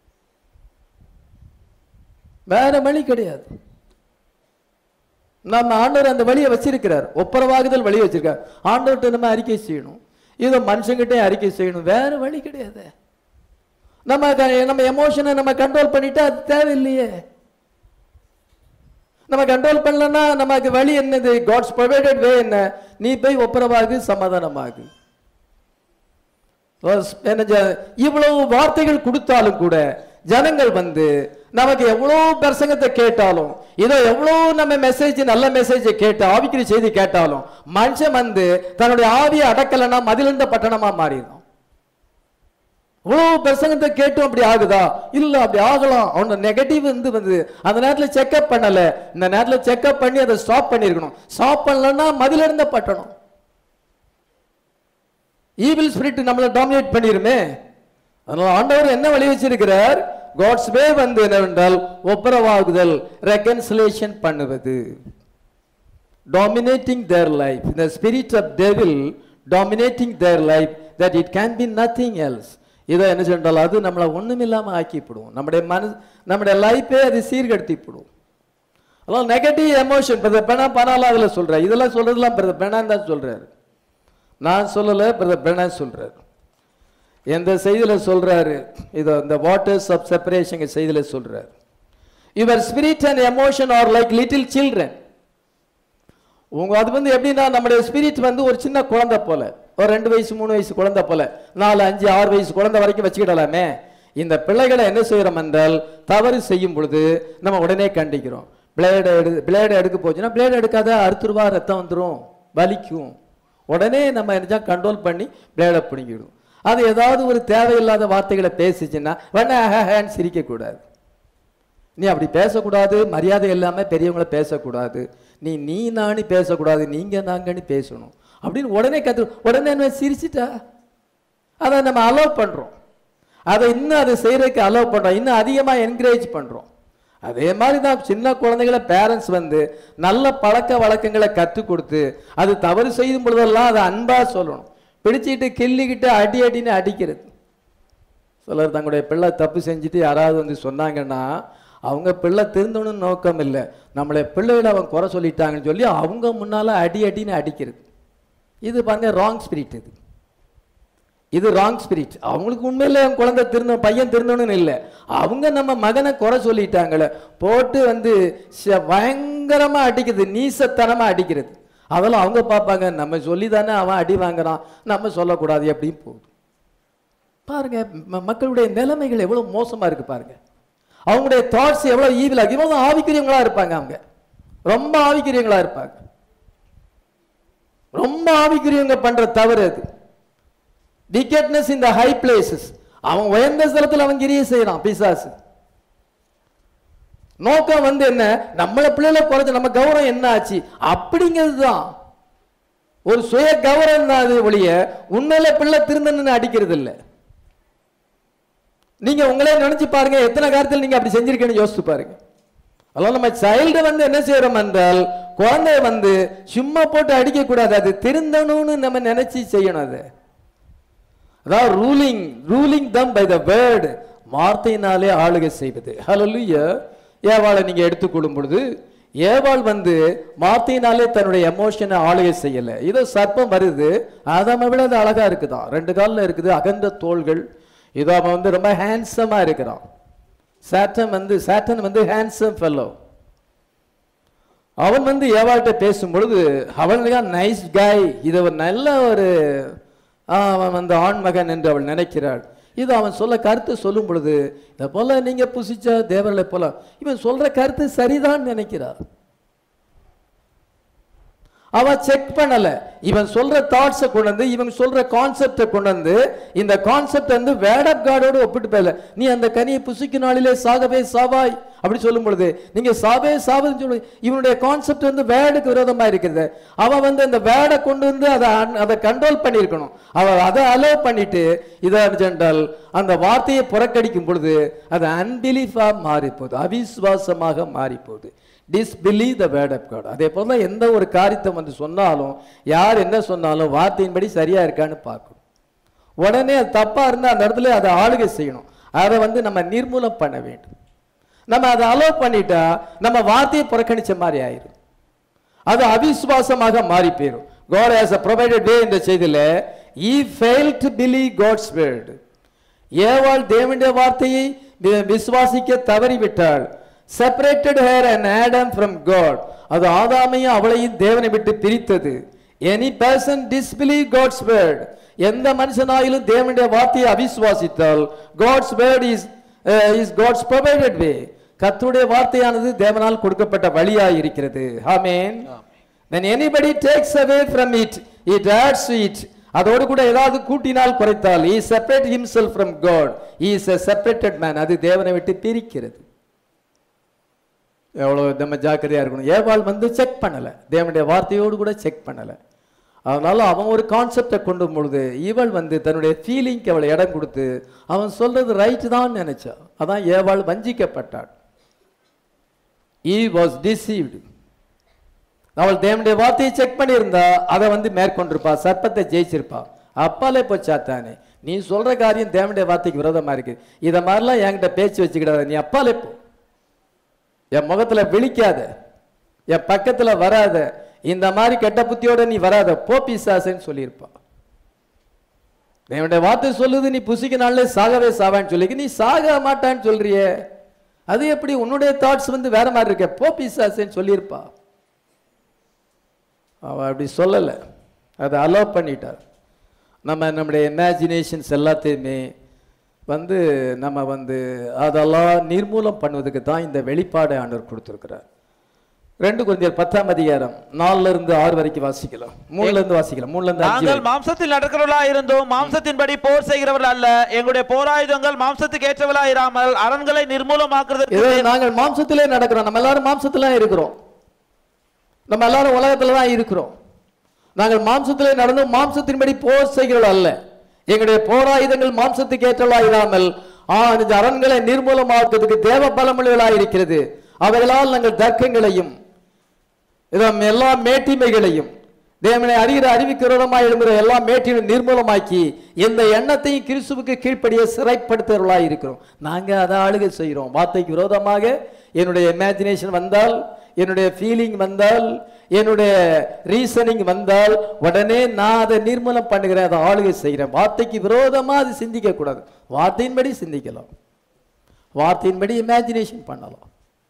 வேற வழி கிடையாது நம்ம ஆண்டவர் அந்த வழியை வச்சிருக்கிறார் ஒப்பரவாகுதல் வழி வச்சிருக்கார் ஆண்டவர்கிட்ட நம்ம அறிக்கை செய்யணும் இதை மனுஷங்கிட்டே அறிக்கை செய்யணும் வேற வழி கிடையாது நம்ம க- நம்ம எமோஷனை நம்ம கண்ட்ரோல் பண்ணிட்டா அது தேவையில்லையே நம்ம கண்ட்ரோல் பண்ணலன்னா நமக்கு வழி என்னது காட்ஸ் ப்ரொவைடட் வே என்ன நீ போய் ஒப்புரவாகு சமாதானமாகு Was- என்ன ஜ- இவ்வளவு வார்த்தைகள் கொடுத்தாலும் கூட ஜனங்கள் வந்து நமக்கு எவ்வளவு பிரசங்கத்தை கேட்டாலும் இதோ எவ்வளவு நம்ம மெசேஜ் நல்ல மெசேஜ் கேட்டு ஆவிக்குரிய செய்தி கேட்டாலும் மனுஷன் வந்து தன்னுடைய ஆவியை அடக்கலைன்னா மதிலிருந்த பட்டணமா மாறிடும் இவ்வளவு பிரசங்கத்தை கேட்டும் அப்படி ஆகுதா இல்ல அப்படி ஆகலாம் அவனோட நெகட்டிவ் வந்து வந்து அந்த நேரத்துல செக்அப் பண்ணல இந்த நேரத்துல செக்அப் பண்ணி அதை ஸ்டாப் பண்ணிருக்கணும் ஸ்டாப் பண்ணலன்னா மதிலிருந்த பட்டணம் ஈவில் ஸ்பிரிட் நம்மளை டாமினேட் பண்ணிருமே அதனால ஆண்டவர் என்ன வழி வச்சிருக்கிறார் காட்ஸ் வே வந்து என்னவென்றால் ஒப்புரவாகுதல் ரெகன்சிலேஷன் பண்ணுவது டாமினேட்டிங் தேர் லைஃப் இந்த spirit of devil dominating their life that it can be nothing else இதை என்ன சொன்னால் அது நம்மளை ஒண்ணுமில்லாம ஆக்கிவிடும் நம்முடைய மனசு நம்முடைய லைஃபே அது சீர்கடுத்திவிடும் அதெல்லாம் நெகட்டிவ் எமோஷன் பிரதர் பெணா பனாலாம் அதில் சொல்றாரு இதெல்லாம் சொல்றதெல்லாம் பிரதர் பெணான் தான் சொல்றாரு நான் சொல்லலை பிரதர் பெணா சொல்றாரு எந்த செய்தியில சொல்றாரு இதோ இந்த வாட்டர்ஸ் ஆஃப் செப்பரேஷன் செய்தியில சொல்றாரு your spirit and emotion are like little children உங்க அது வந்து எப்படின்னா நம்முடைய ஸ்பிரிட் வந்து ஒரு சின்ன குழந்தை போல ஒரு ரெண்டு வயசு மூணு வயசு குழந்தை போல நாலு அஞ்சு ஆறு வயசு குழந்தை வரைக்கும் வச்சுக்கிடலாமே இந்த பிள்ளைகளை என்ன செய்கிறோம் என்றால் தவறு செய்யும் பொழுது நம்ம உடனே கண்டிக்கிறோம் பிளேடு எடு பிளேடு எடுக்க போச்சுன்னா பிளேடு எடுக்காத அறுத்துருவா ரத்தம் வந்துடும் வலிக்கும் உடனே நம்ம என்ன கண்ட்ரோல் பண்ணி பிளேடை பிடிங்கிடும் அது ஏதாவது ஒரு தேவையில்லாத வார்த்தைகளை பேசிச்சுன்னா வேணா ஹேன்னு சிரிக்கக்கூடாது நீ அப்படி பேசக்கூடாது மரியாதை இல்லாம பெரியவங்கள பேசக்கூடாது நீ நீ நானு பேசக்கூடாது நீங்க நாங்கன்னு பேசணும் அப்படின்னு உடனே கத்து உடனே என்ன சிரிச்சிட்டா அதை நம்ம அலோவ் பண்றோம் அதை இன்னும் அதை செய்யறதுக்கு அலோவ் பண்றோம் இன்னும் அதிகமா என்கரேஜ் பண்றோம் அதே மாதிரி தான் சின்ன குழந்தைகளை பேரண்ட்ஸ் வந்து நல்ல பழக்க வழக்கங்களை கற்றுக் கொடுத்து அது தவறு செய்யும் பொழுதெல்லாம் அதை அன்பா சொல்லணும் பிடிச்சிக்கிட்டு கிள்ளிக்கிட்டு அடி அடின்னு அடிக்கிறது சிலர் தங்களுடைய பிள்ளை தப்பு செஞ்சுட்டு யாராவது வந்து சொன்னாங்கன்னா அவங்க பிள்ளை திருந்தணும்னு நோக்கம் இல்லை நம்மளை பிள்ளைகளை அவங்க குறை சொல்லிட்டாங்கன்னு சொல்லி அவங்க முன்னால அடி அடின்னு அடிக்கிறது இது பாருங்க ராங் ஸ்பிரிட் இது இது ராங் ஸ்பிரிட் அவங்களுக்கு உண்மையில என் குழந்தை திருந்த பையன் திருந்தணும்னு இல்லை அவங்க நம்ம மகனை குறை சொல்லிட்டாங்களே போட்டு வந்து ச- பயங்கரமா அடிக்கிறது நீசத்தனமா அடிக்கிறது அதெல்லாம் அவங்க பார்ப்பாங்க நம்ம சொல்லி தானே அவன் அடி வாங்குறான் நம்ம சொல்லக்கூடாது எப்படியும் போகுது பாருங்க ம- மக்களுடைய நிலைமைகள் எவ்வளவு மோசமா இருக்கு பாருங்க அவங்களுடைய தாட்ஸ் எவ்வளவு ஈவிலா இவ்வளவு ஆவிக்குரியவங்களா இருப்பாங்க அவங்க ரொம்ப ஆவிக்குரியவங்களா இருப்பாங்க ரொம்ப ஆவிக்குரியவங்க பண்ற தவறு அது விக்கெட்னஸ் இந்த ஹை பிளேசஸ் அவன் உயர்ந்த ஸ்தலத்தில் அவன் கிரியை செய்யறான் பிசாசு நோக்கம் வந்து என்ன நம்மள பிள்ளைல குறைஞ்ச நம்ம கௌரவம் என்ன ஆச்சு அப்படிங்கிறது தான் ஒரு சுய கௌரவம் தான் அது ஒழிய உண்மையில பிள்ளை திருந்தன்னு அடிக்கிறது இல்லை நீங்க உங்களே நினைச்சு பாருங்க எத்தனை காலத்தில் நீங்க அப்படி செஞ்சிருக்கீங்கன்னு யோசிச்சு பாருங்க அதெல்லாம் நம்ம சைல்டு வந்து என்ன செய்யறோம் என்றால் குழந்தைய வந்து சும்மா போட்டு அடிக்க கூடாது அது திருந்தணும்னு நம்ம நினைச்சு செய்யணும் அது அதாவது ruling ruling them by the word வார்த்தையினாலே ஆளுகை செய்வது ஹalleluya ஏவாளை நீங்க எடுத்துக்கொள்ளும் பொழுது ஏவாள் வந்து வார்த்தையினாலே தன்னுடைய எமோஷனை ஆளுகை செய்யல இதோ சர்ப்பம் வருது அதை விட அது அழகா இருக்குதான் ரெண்டு காலில் இருக்குது அகன்ற தோள்கள் இதோ அவன் வந்து ரொம்ப ஹேண்ட்ஸமா இருக்கிறான் சாட்டன் வந்து சாட்டன் வந்து ஹேண்ட்ஸம் ஃபெல்லோ அவன் வந்து ஏவாள்கிட்ட பேசும் பொழுது அவனுக்கு நைஸ் காய் இது ஒரு நல்ல ஒரு ஆ, அவன் வந்து ஆண்மகன் என்று அவள் நினைக்கிறாள் இது அவன் சொல்ல கருத்து சொல்லும் பொழுது இதை போல நீங்க புசிச்ச தேவர்களை போல இவன் சொல்ற கருத்து சரிதான் நினைக்கிறார் அவ செக் பண்ணல இவன் சொல்ற தாட்ஸை கொண்டு வந்து இவன் சொல்ற கான்செப்டை கொண்டு வந்து இந்த கான்செப்ட் வந்து வேர்ட் ஆஃப் காடோடு ஒப்பிட்டு போயல நீ அந்த கனியை புசிக்கும் நாளிலே சாகவே சாவாய் அப்படி சொல்லும் பொழுது நீங்க சாவே சாவதுன்னு சொல்லு இவனுடைய கான்செப்ட் வந்து வேர்டுக்கு விரோதமா இருக்கிறது அவன் வந்து அந்த வேர்டை கொண்டு வந்து அதை un- அதை கண்ட்ரோல் பண்ணியிருக்கணும் அவ அதை அலோவ் பண்ணிட்டு இதை சென்றால் அந்த வார்த்தையை புறக்கணிக்கும் பொழுது அது அன்பிலீஃபா மாறி போகுது அவிசுவாசமாக மாறி போகுது disbelieve the word of God அதே போல எந்த ஒரு காரியத்தை வந்து சொன்னாலும் யார் என்ன சொன்னாலும் வார்த்தையின்படி சரியா இருக்கான்னு பார்க்கணும் உடனே அது தப்பா இருந்தா அந்த இடத்துல அதை ஆளுகை செய்யணும் அதை வந்து நம்ம நிர்மூலம் பண்ண வேண்டும் நம்ம அதை அலோவ் பண்ணிட்டா நம்ம வார்த்தையை புறக்கணிச்ச மாதிரி ஆயிரும் அது அவிசுவாசமாக மாறி போயிடும் God has a provided way இந்த செய்தியில he failed to believe God's word ஏவாள் தேவனுடைய வார்த்தையை வி- விசுவாசிக்க தவறிவிட்டாள் separated her and Adam from God அது ஆதாமையும் அவளையும் தேவனை விட்டு பிரித்தது any person disbelieve God's word எந்த மனுஷனாயிலும் தேவனுடைய வார்த்தையை அவிசுவாசித்தால் God's word is uh, is God's provided way கர்த்தருடைய வார்த்தையானது தேவனால் கொடுக்கப்பட்ட வழியாய் இருக்கிறது ஆமென் when anybody takes away from it it adds to it அதோடு கூட ஏதாவது கூட்டினால் குறைத்தால் he separate himself from god he is a separated man அது தேவனை விட்டு பிரிக்கிறது எவ்வளவு நம்ம ஜாக்கிரதையா இருக்கணும் ஏவாள் வந்து செக் பண்ணல தேவனுடைய வார்த்தையோடு கூட செக் பண்ணல அதனால அவன் ஒரு கான்செப்டை கொண்டு பொழுது இவள் வந்து தன்னுடைய ஃபீலிங்க்கு அவளை இடம் கொடுத்து அவன் சொல்றது ரைட் தான் நினைச்சா அதான் ஏவாள் வஞ்சிக்கப்பட்டாள் ஈ வாஸ் deceived அவள் தேவனுடைய வார்த்தையை செக் பண்ணியிருந்தா அதை வந்து மேற்கொண்டிருப்பா சர்ப்பத்தை ஜெயிச்சிருப்பா அப்பாலே போச்சாத்தானே நீ சொல்ற காரியம் தேவனுடைய வார்த்தைக்கு விரோதமா இருக்கு இத மாதிரிலாம் என்கிட்ட பேச்சு வச்சுக்கிடாத நீ அப்பாலே போ என் முகத்துல விழிக்காத என் பக்கத்துல வராத இந்த மாதிரி கெட்ட புத்தியோட நீ வராத போ பிசாசுன்னு சொல்லியிருப்பா தேவனுடைய வார்த்தை சொல்லுது நீ புசிக்க நாள்ல சாகவே சாவான்னு சொல்லி நீ சாக மாட்டான்னு சொல்றியே அது எப்படி உன்னுடைய தாட்ஸ் வந்து வேற மாதிரி இருக்க போ பிசாசுன்னு சொல்லியிருப்பா அவ அப்படி சொல்லலை அதை அலோவ் பண்ணிட்டார் நம்ம நம்முடைய இமேஜினேஷன்ஸ் எல்லாத்தையுமே வந்து நம்ம வந்து அதெல்லாம் நிர்மூலம் பண்ணுவதுக்கு தான் இந்த வெளிப்பாடை ஆண்டவர் கொடுத்துருக்கிறார் ரெண்டு குழந்தையர் பத்தாம் அதிகாரம் நாலுல இருந்து ஆறு வரைக்கும் வாசிக்கலாம் மூணுல இருந்து வாசிக்கலாம் மூணுல இருந்து அஞ்சு நாங்கள் வரைக்கும். மாம்சத்தில் நடக்கிறவர்களா இருந்தும் மாம்சத்தின்படி போர் செய்கிறவர்கள் அல்ல எங்களுடைய போராயுதங்கள் மாம்சத்துக்கு ஏற்றவர்களா இராமல் அரண்களை நிர்மூலமாக்குறதற்கு இதோ நாங்கள் மாம்சத்திலே நடக்கிறோம் நம்ம எல்லாரும் மாம்சத்துல இருக்கிறோம் நம்ம எல்லாரும் உலகத்துல தான் இருக்கிறோம் நாங்கள் மாம்சத்திலே நடந்து மாம்சத்தின்படி போர் செய்கிறோம் அல்ல எங்களுடைய போராயுதங்கள் மாம்சத்துக்கு ஏற்றவளா இராமல் ஆ இந்த அரண்களை நிர்மூலமாக்குறதுக்கு தேவ பலமுள்ளவர்களா இருக்கிறது அவைகளால் நாங்கள் தர்க்கங்களையும் இதோ எல்லா மேட்டிமைகளையும் தேவனை அறிகிற அறிவிக்கு விரோதமாய் எழும்புகிற எல்லா மேட்டியும் நிர்மூலமாக்கி எந்த எண்ணத்தையும் கிறிஸ்துவுக்கு கீழ்ப்படிய சிறைப்படுத்துகிறவர்களாய் இருக்கிறோம் நாங்க அதை ஆளுகை செய்கிறோம் வார்த்தைக்கு விரோதமாக என்னுடைய இமேஜினேஷன் வந்தால் என்னுடைய ஃபீலிங் வந்தால் என்னுடைய ரீசனிங் வந்தால் உடனே நான் அதை நிர்மூலம் பண்ணுகிறேன் அதை ஆளுகை செய்கிறேன் வார்த்தைக்கு விரோதமா அது சிந்திக்க கூடாது வார்த்தையின்படி சிந்திக்கலாம் வார்த்தையின்படி இமேஜினேஷன் பண்ணலாம்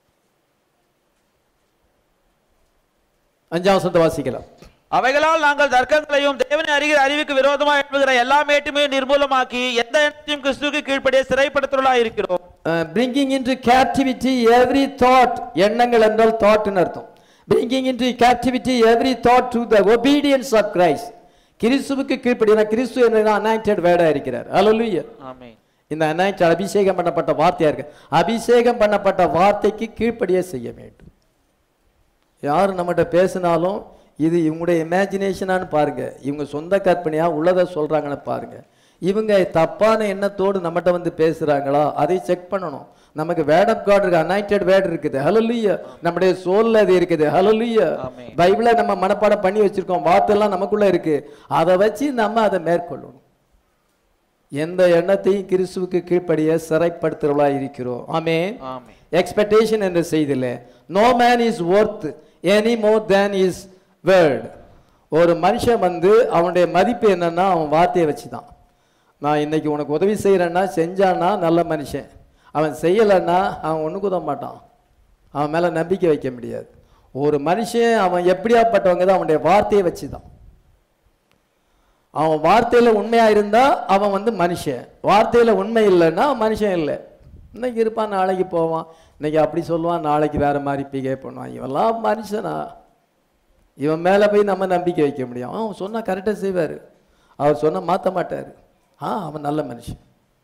அஞ்சாம் வசனத்தை வாசிக்கலாம் அவைகளால் நாங்கள் தர்க்கங்களையும் தேவனை அறிகிற அறிவுக்கு விரோதமாக எழுப்புகிற எல்லா மேட்டுமையும் நிர்மூலமாக்கி எந்த எண்ணத்தையும் கிறிஸ்துவுக்கு கீழ்ப்படிய சிறைப்படுத்துவர்களா இருக்கிறோம் bringing into captivity every thought எண்ணங்கள் என்றால் தாட்னு அர்த்தம் bringing into captivity every thought to the obedience of Christ கிறிஸ்துவுக்கு கீழ்ப்படியான கிறிஸ்து என்ன அனாயிண்டட் வேர்டா இருக்கிறார் அல்லேலூயா ஆமென் இந்த அனாயிண்ட் அபிஷேகம் பண்ணப்பட்ட வார்த்தையா இருக்கு அபிஷேகம் பண்ணப்பட்ட வார்த்தைக்கு கீழ்ப்படியே செய்ய வேண்டும் யார் நம்மகிட்ட பேசினாலும் இது இவங்களுடைய இமேஜினேஷனான்னு பாருங்க இவங்க சொந்த கற்பனையா உள்ளதை சொல்றாங்கன்னு பாருங்க இவங்க தப்பான எண்ணத்தோடு நம்மகிட்ட வந்து பேசுறாங்களா அதை செக் பண்ணணும் நமக்கு வேர்ட் ஆஃப் காட் இருக்கு அனாயிண்டட் வேர்ட் இருக்குது ஹalleluya நம்முடைய சோல்ல அது இருக்குது ஹalleluya ஆமென். பைபிளை நம்ம மனப்பாடம் பண்ணி வச்சிருக்கோம் வார்த்தைலாம் நமக்குள்ள இருக்கு அதை வச்சு நம்ம அதை மேற்கொள்ளணும் எந்த எண்ணத்தையும் கிறிஸ்துவுக்கு கீழ்ப்படிய சிறைப்படுத்துறவளா இருக்கிறோம் ஆமென் ஆமென் எக்ஸ்பெக்டேஷன் என்ற செய்தியில் no man is worth any more than is word ஒரு மனுஷன் வந்து அவனுடைய மதிப்பு என்னன்னா அவன் வார்த்தையை வச்சு தான் நான் இன்னைக்கு உனக்கு உதவி செய்கிறேன்னா செஞ்சான்னா நல்ல மனுஷன் அவன் செய்யலைன்னா அவன் ஒன்றுக்கு உதவ மாட்டான் அவன் மேலே நம்பிக்கை வைக்க முடியாது ஒரு மனுஷன் அவன் எப்படியாப்பட்டவங்க தான் அவனுடைய வார்த்தையை வச்சு தான் அவன் வார்த்தையில உண்மையா இருந்தா அவன் வந்து மனுஷன் வார்த்தையில உண்மை இல்லைன்னா அவன் மனுஷன் இல்லை இன்னைக்கு இருப்பான் நாளைக்கு போவான் இன்னைக்கு அப்படி சொல்லுவான் நாளைக்கு வேற மாதிரி பிகேவ் பண்ணுவான் இவன்லாம் மனுஷனா இவன் மேலே போய் நம்ம நம்பிக்கை வைக்க முடியும் அவன் சொன்னா கரெக்டாக செய்வார் அவர் சொன்னா மாற்ற மாட்டார் ஆ அவன் நல்ல மனுஷன்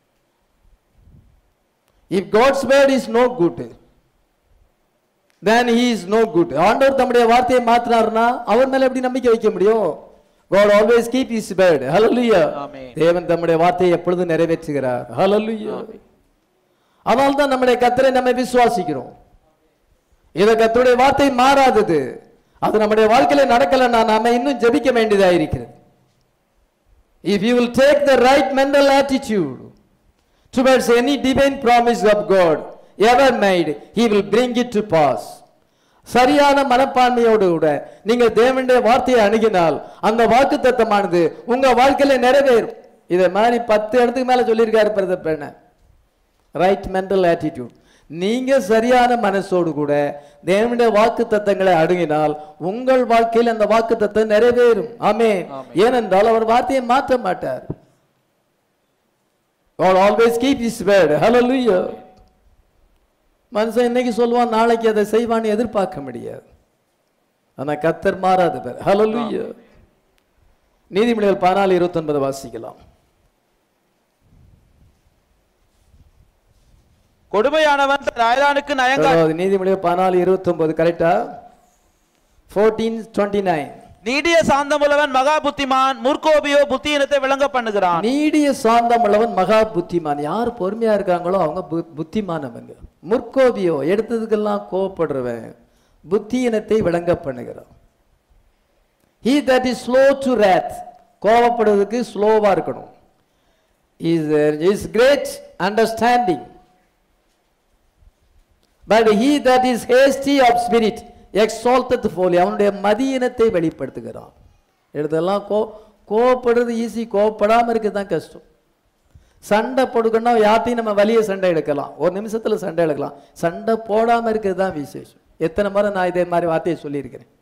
if God's word is no good then he is no good ஆண்டவர் தம்முடைய வார்த்தையை மாத்தினாருன்னா அவர் மேல எப்படி நம்பிக்கை வைக்க முடியும் God always keep his word hallelujah Amen. தேவன் தம்முடைய வார்த்தையை எப்பொழுதும் நிறைவேற்றுகிறார் hallelujah அதனால தான் நம்முடைய கத்தரை நம்ம விசுவாசிக்கிறோம் இத கத்தருடைய வார்த்தை மாறாதது அது நம்முடைய வாழ்க்கையில நடக்கலைன்னா நாம இன்னும் ஜெபிக்க வேண்டியதா இருக்கிறது if you will take the right mental attitude towards any divine promise of God ever made, He will bring it to pass. சரியான மனப்பான்மையோடு கூட நீங்க தேவனுடைய வார்த்தையை அணுகினால் அந்த வாக்கு தத்தமானது உங்க வாழ்க்கையில நிறைவேறும் இதை மாதிரி பத்து இடத்துக்கு மேல சொல்லியிருக்காரு பிரதர் பெண்ண ரைட் மென்டல் ஆட்டிடியூட் நீங்க சரியான மனசோடு கூட தேவனுடைய வாக்கு தத்தங்களை அணுகினால் உங்கள் வாழ்க்கையில் அந்த வாக்கு தத்தம் நிறைவேறும் ஆமே ஏனென்றால் அவர் வார்த்தையை மாற்ற மாட்டார் God always keep his word. Hallelujah. மனுஷன் இன்னைக்கு சொல்லுவான் நாளைக்கு அதை செய்வான்னு எதிர்பார்க்க முடியாது ஆனா கத்தர் மாறாத பேர் ஹalleluya நீதிமொழிகள் பதினாலு இருபத்தொன்பது வாசிக்கலாம் கொடுமையானவன் தன் அயலானுக்கு நயங்கா அதாவது நீதிமொழிகள் பதினாலு இருபத்தொன்பது கரெக்டா ஃபோர்டீன் டுவெண்ட்டி நைன் நீடிய சாந்தமுள்ளவன் மகா புத்திமான் முற்கோபியோ புத்தியினத்தை விளங்க பண்ணுகிறான் நீடிய சாந்தம் உள்ளவன் மகா புத்திமான் யார் பொறுமையா இருக்காங்களோ அவங்க பு- புத்திமானவங்க முற்கோபியோ எடுத்ததுக்கெல்லாம் கோவப்படுறவன் புத்தியினத்தை விளங்க பண்ணுகிறான் he that is slow to wrath கோவப்படுறதுக்கு ஸ்லோவா இருக்கணும் is is great understanding but he that is hasty of spirit exalteth folly அவனுடைய மதியினத்தை வெளிப்படுத்துகிறான் எடுத்தெல்லாம் கோ கோவப்படுறது ஈஸி கோவப்படாம இருக்க தான் கஷ்டம் சண்டை போடுக்கணும்னா யார்ட்டையும் நம்ம வலிய சண்டை எடுக்கலாம் ஒரு நிமிஷத்துல சண்டை எடுக்கலாம் சண்டை போடாம இருக்கிறது தான் விசேஷம் எத்தனை முறை நான் இதே மாதிரி வார்த்தையை சொல்லியிருக்கிறேன்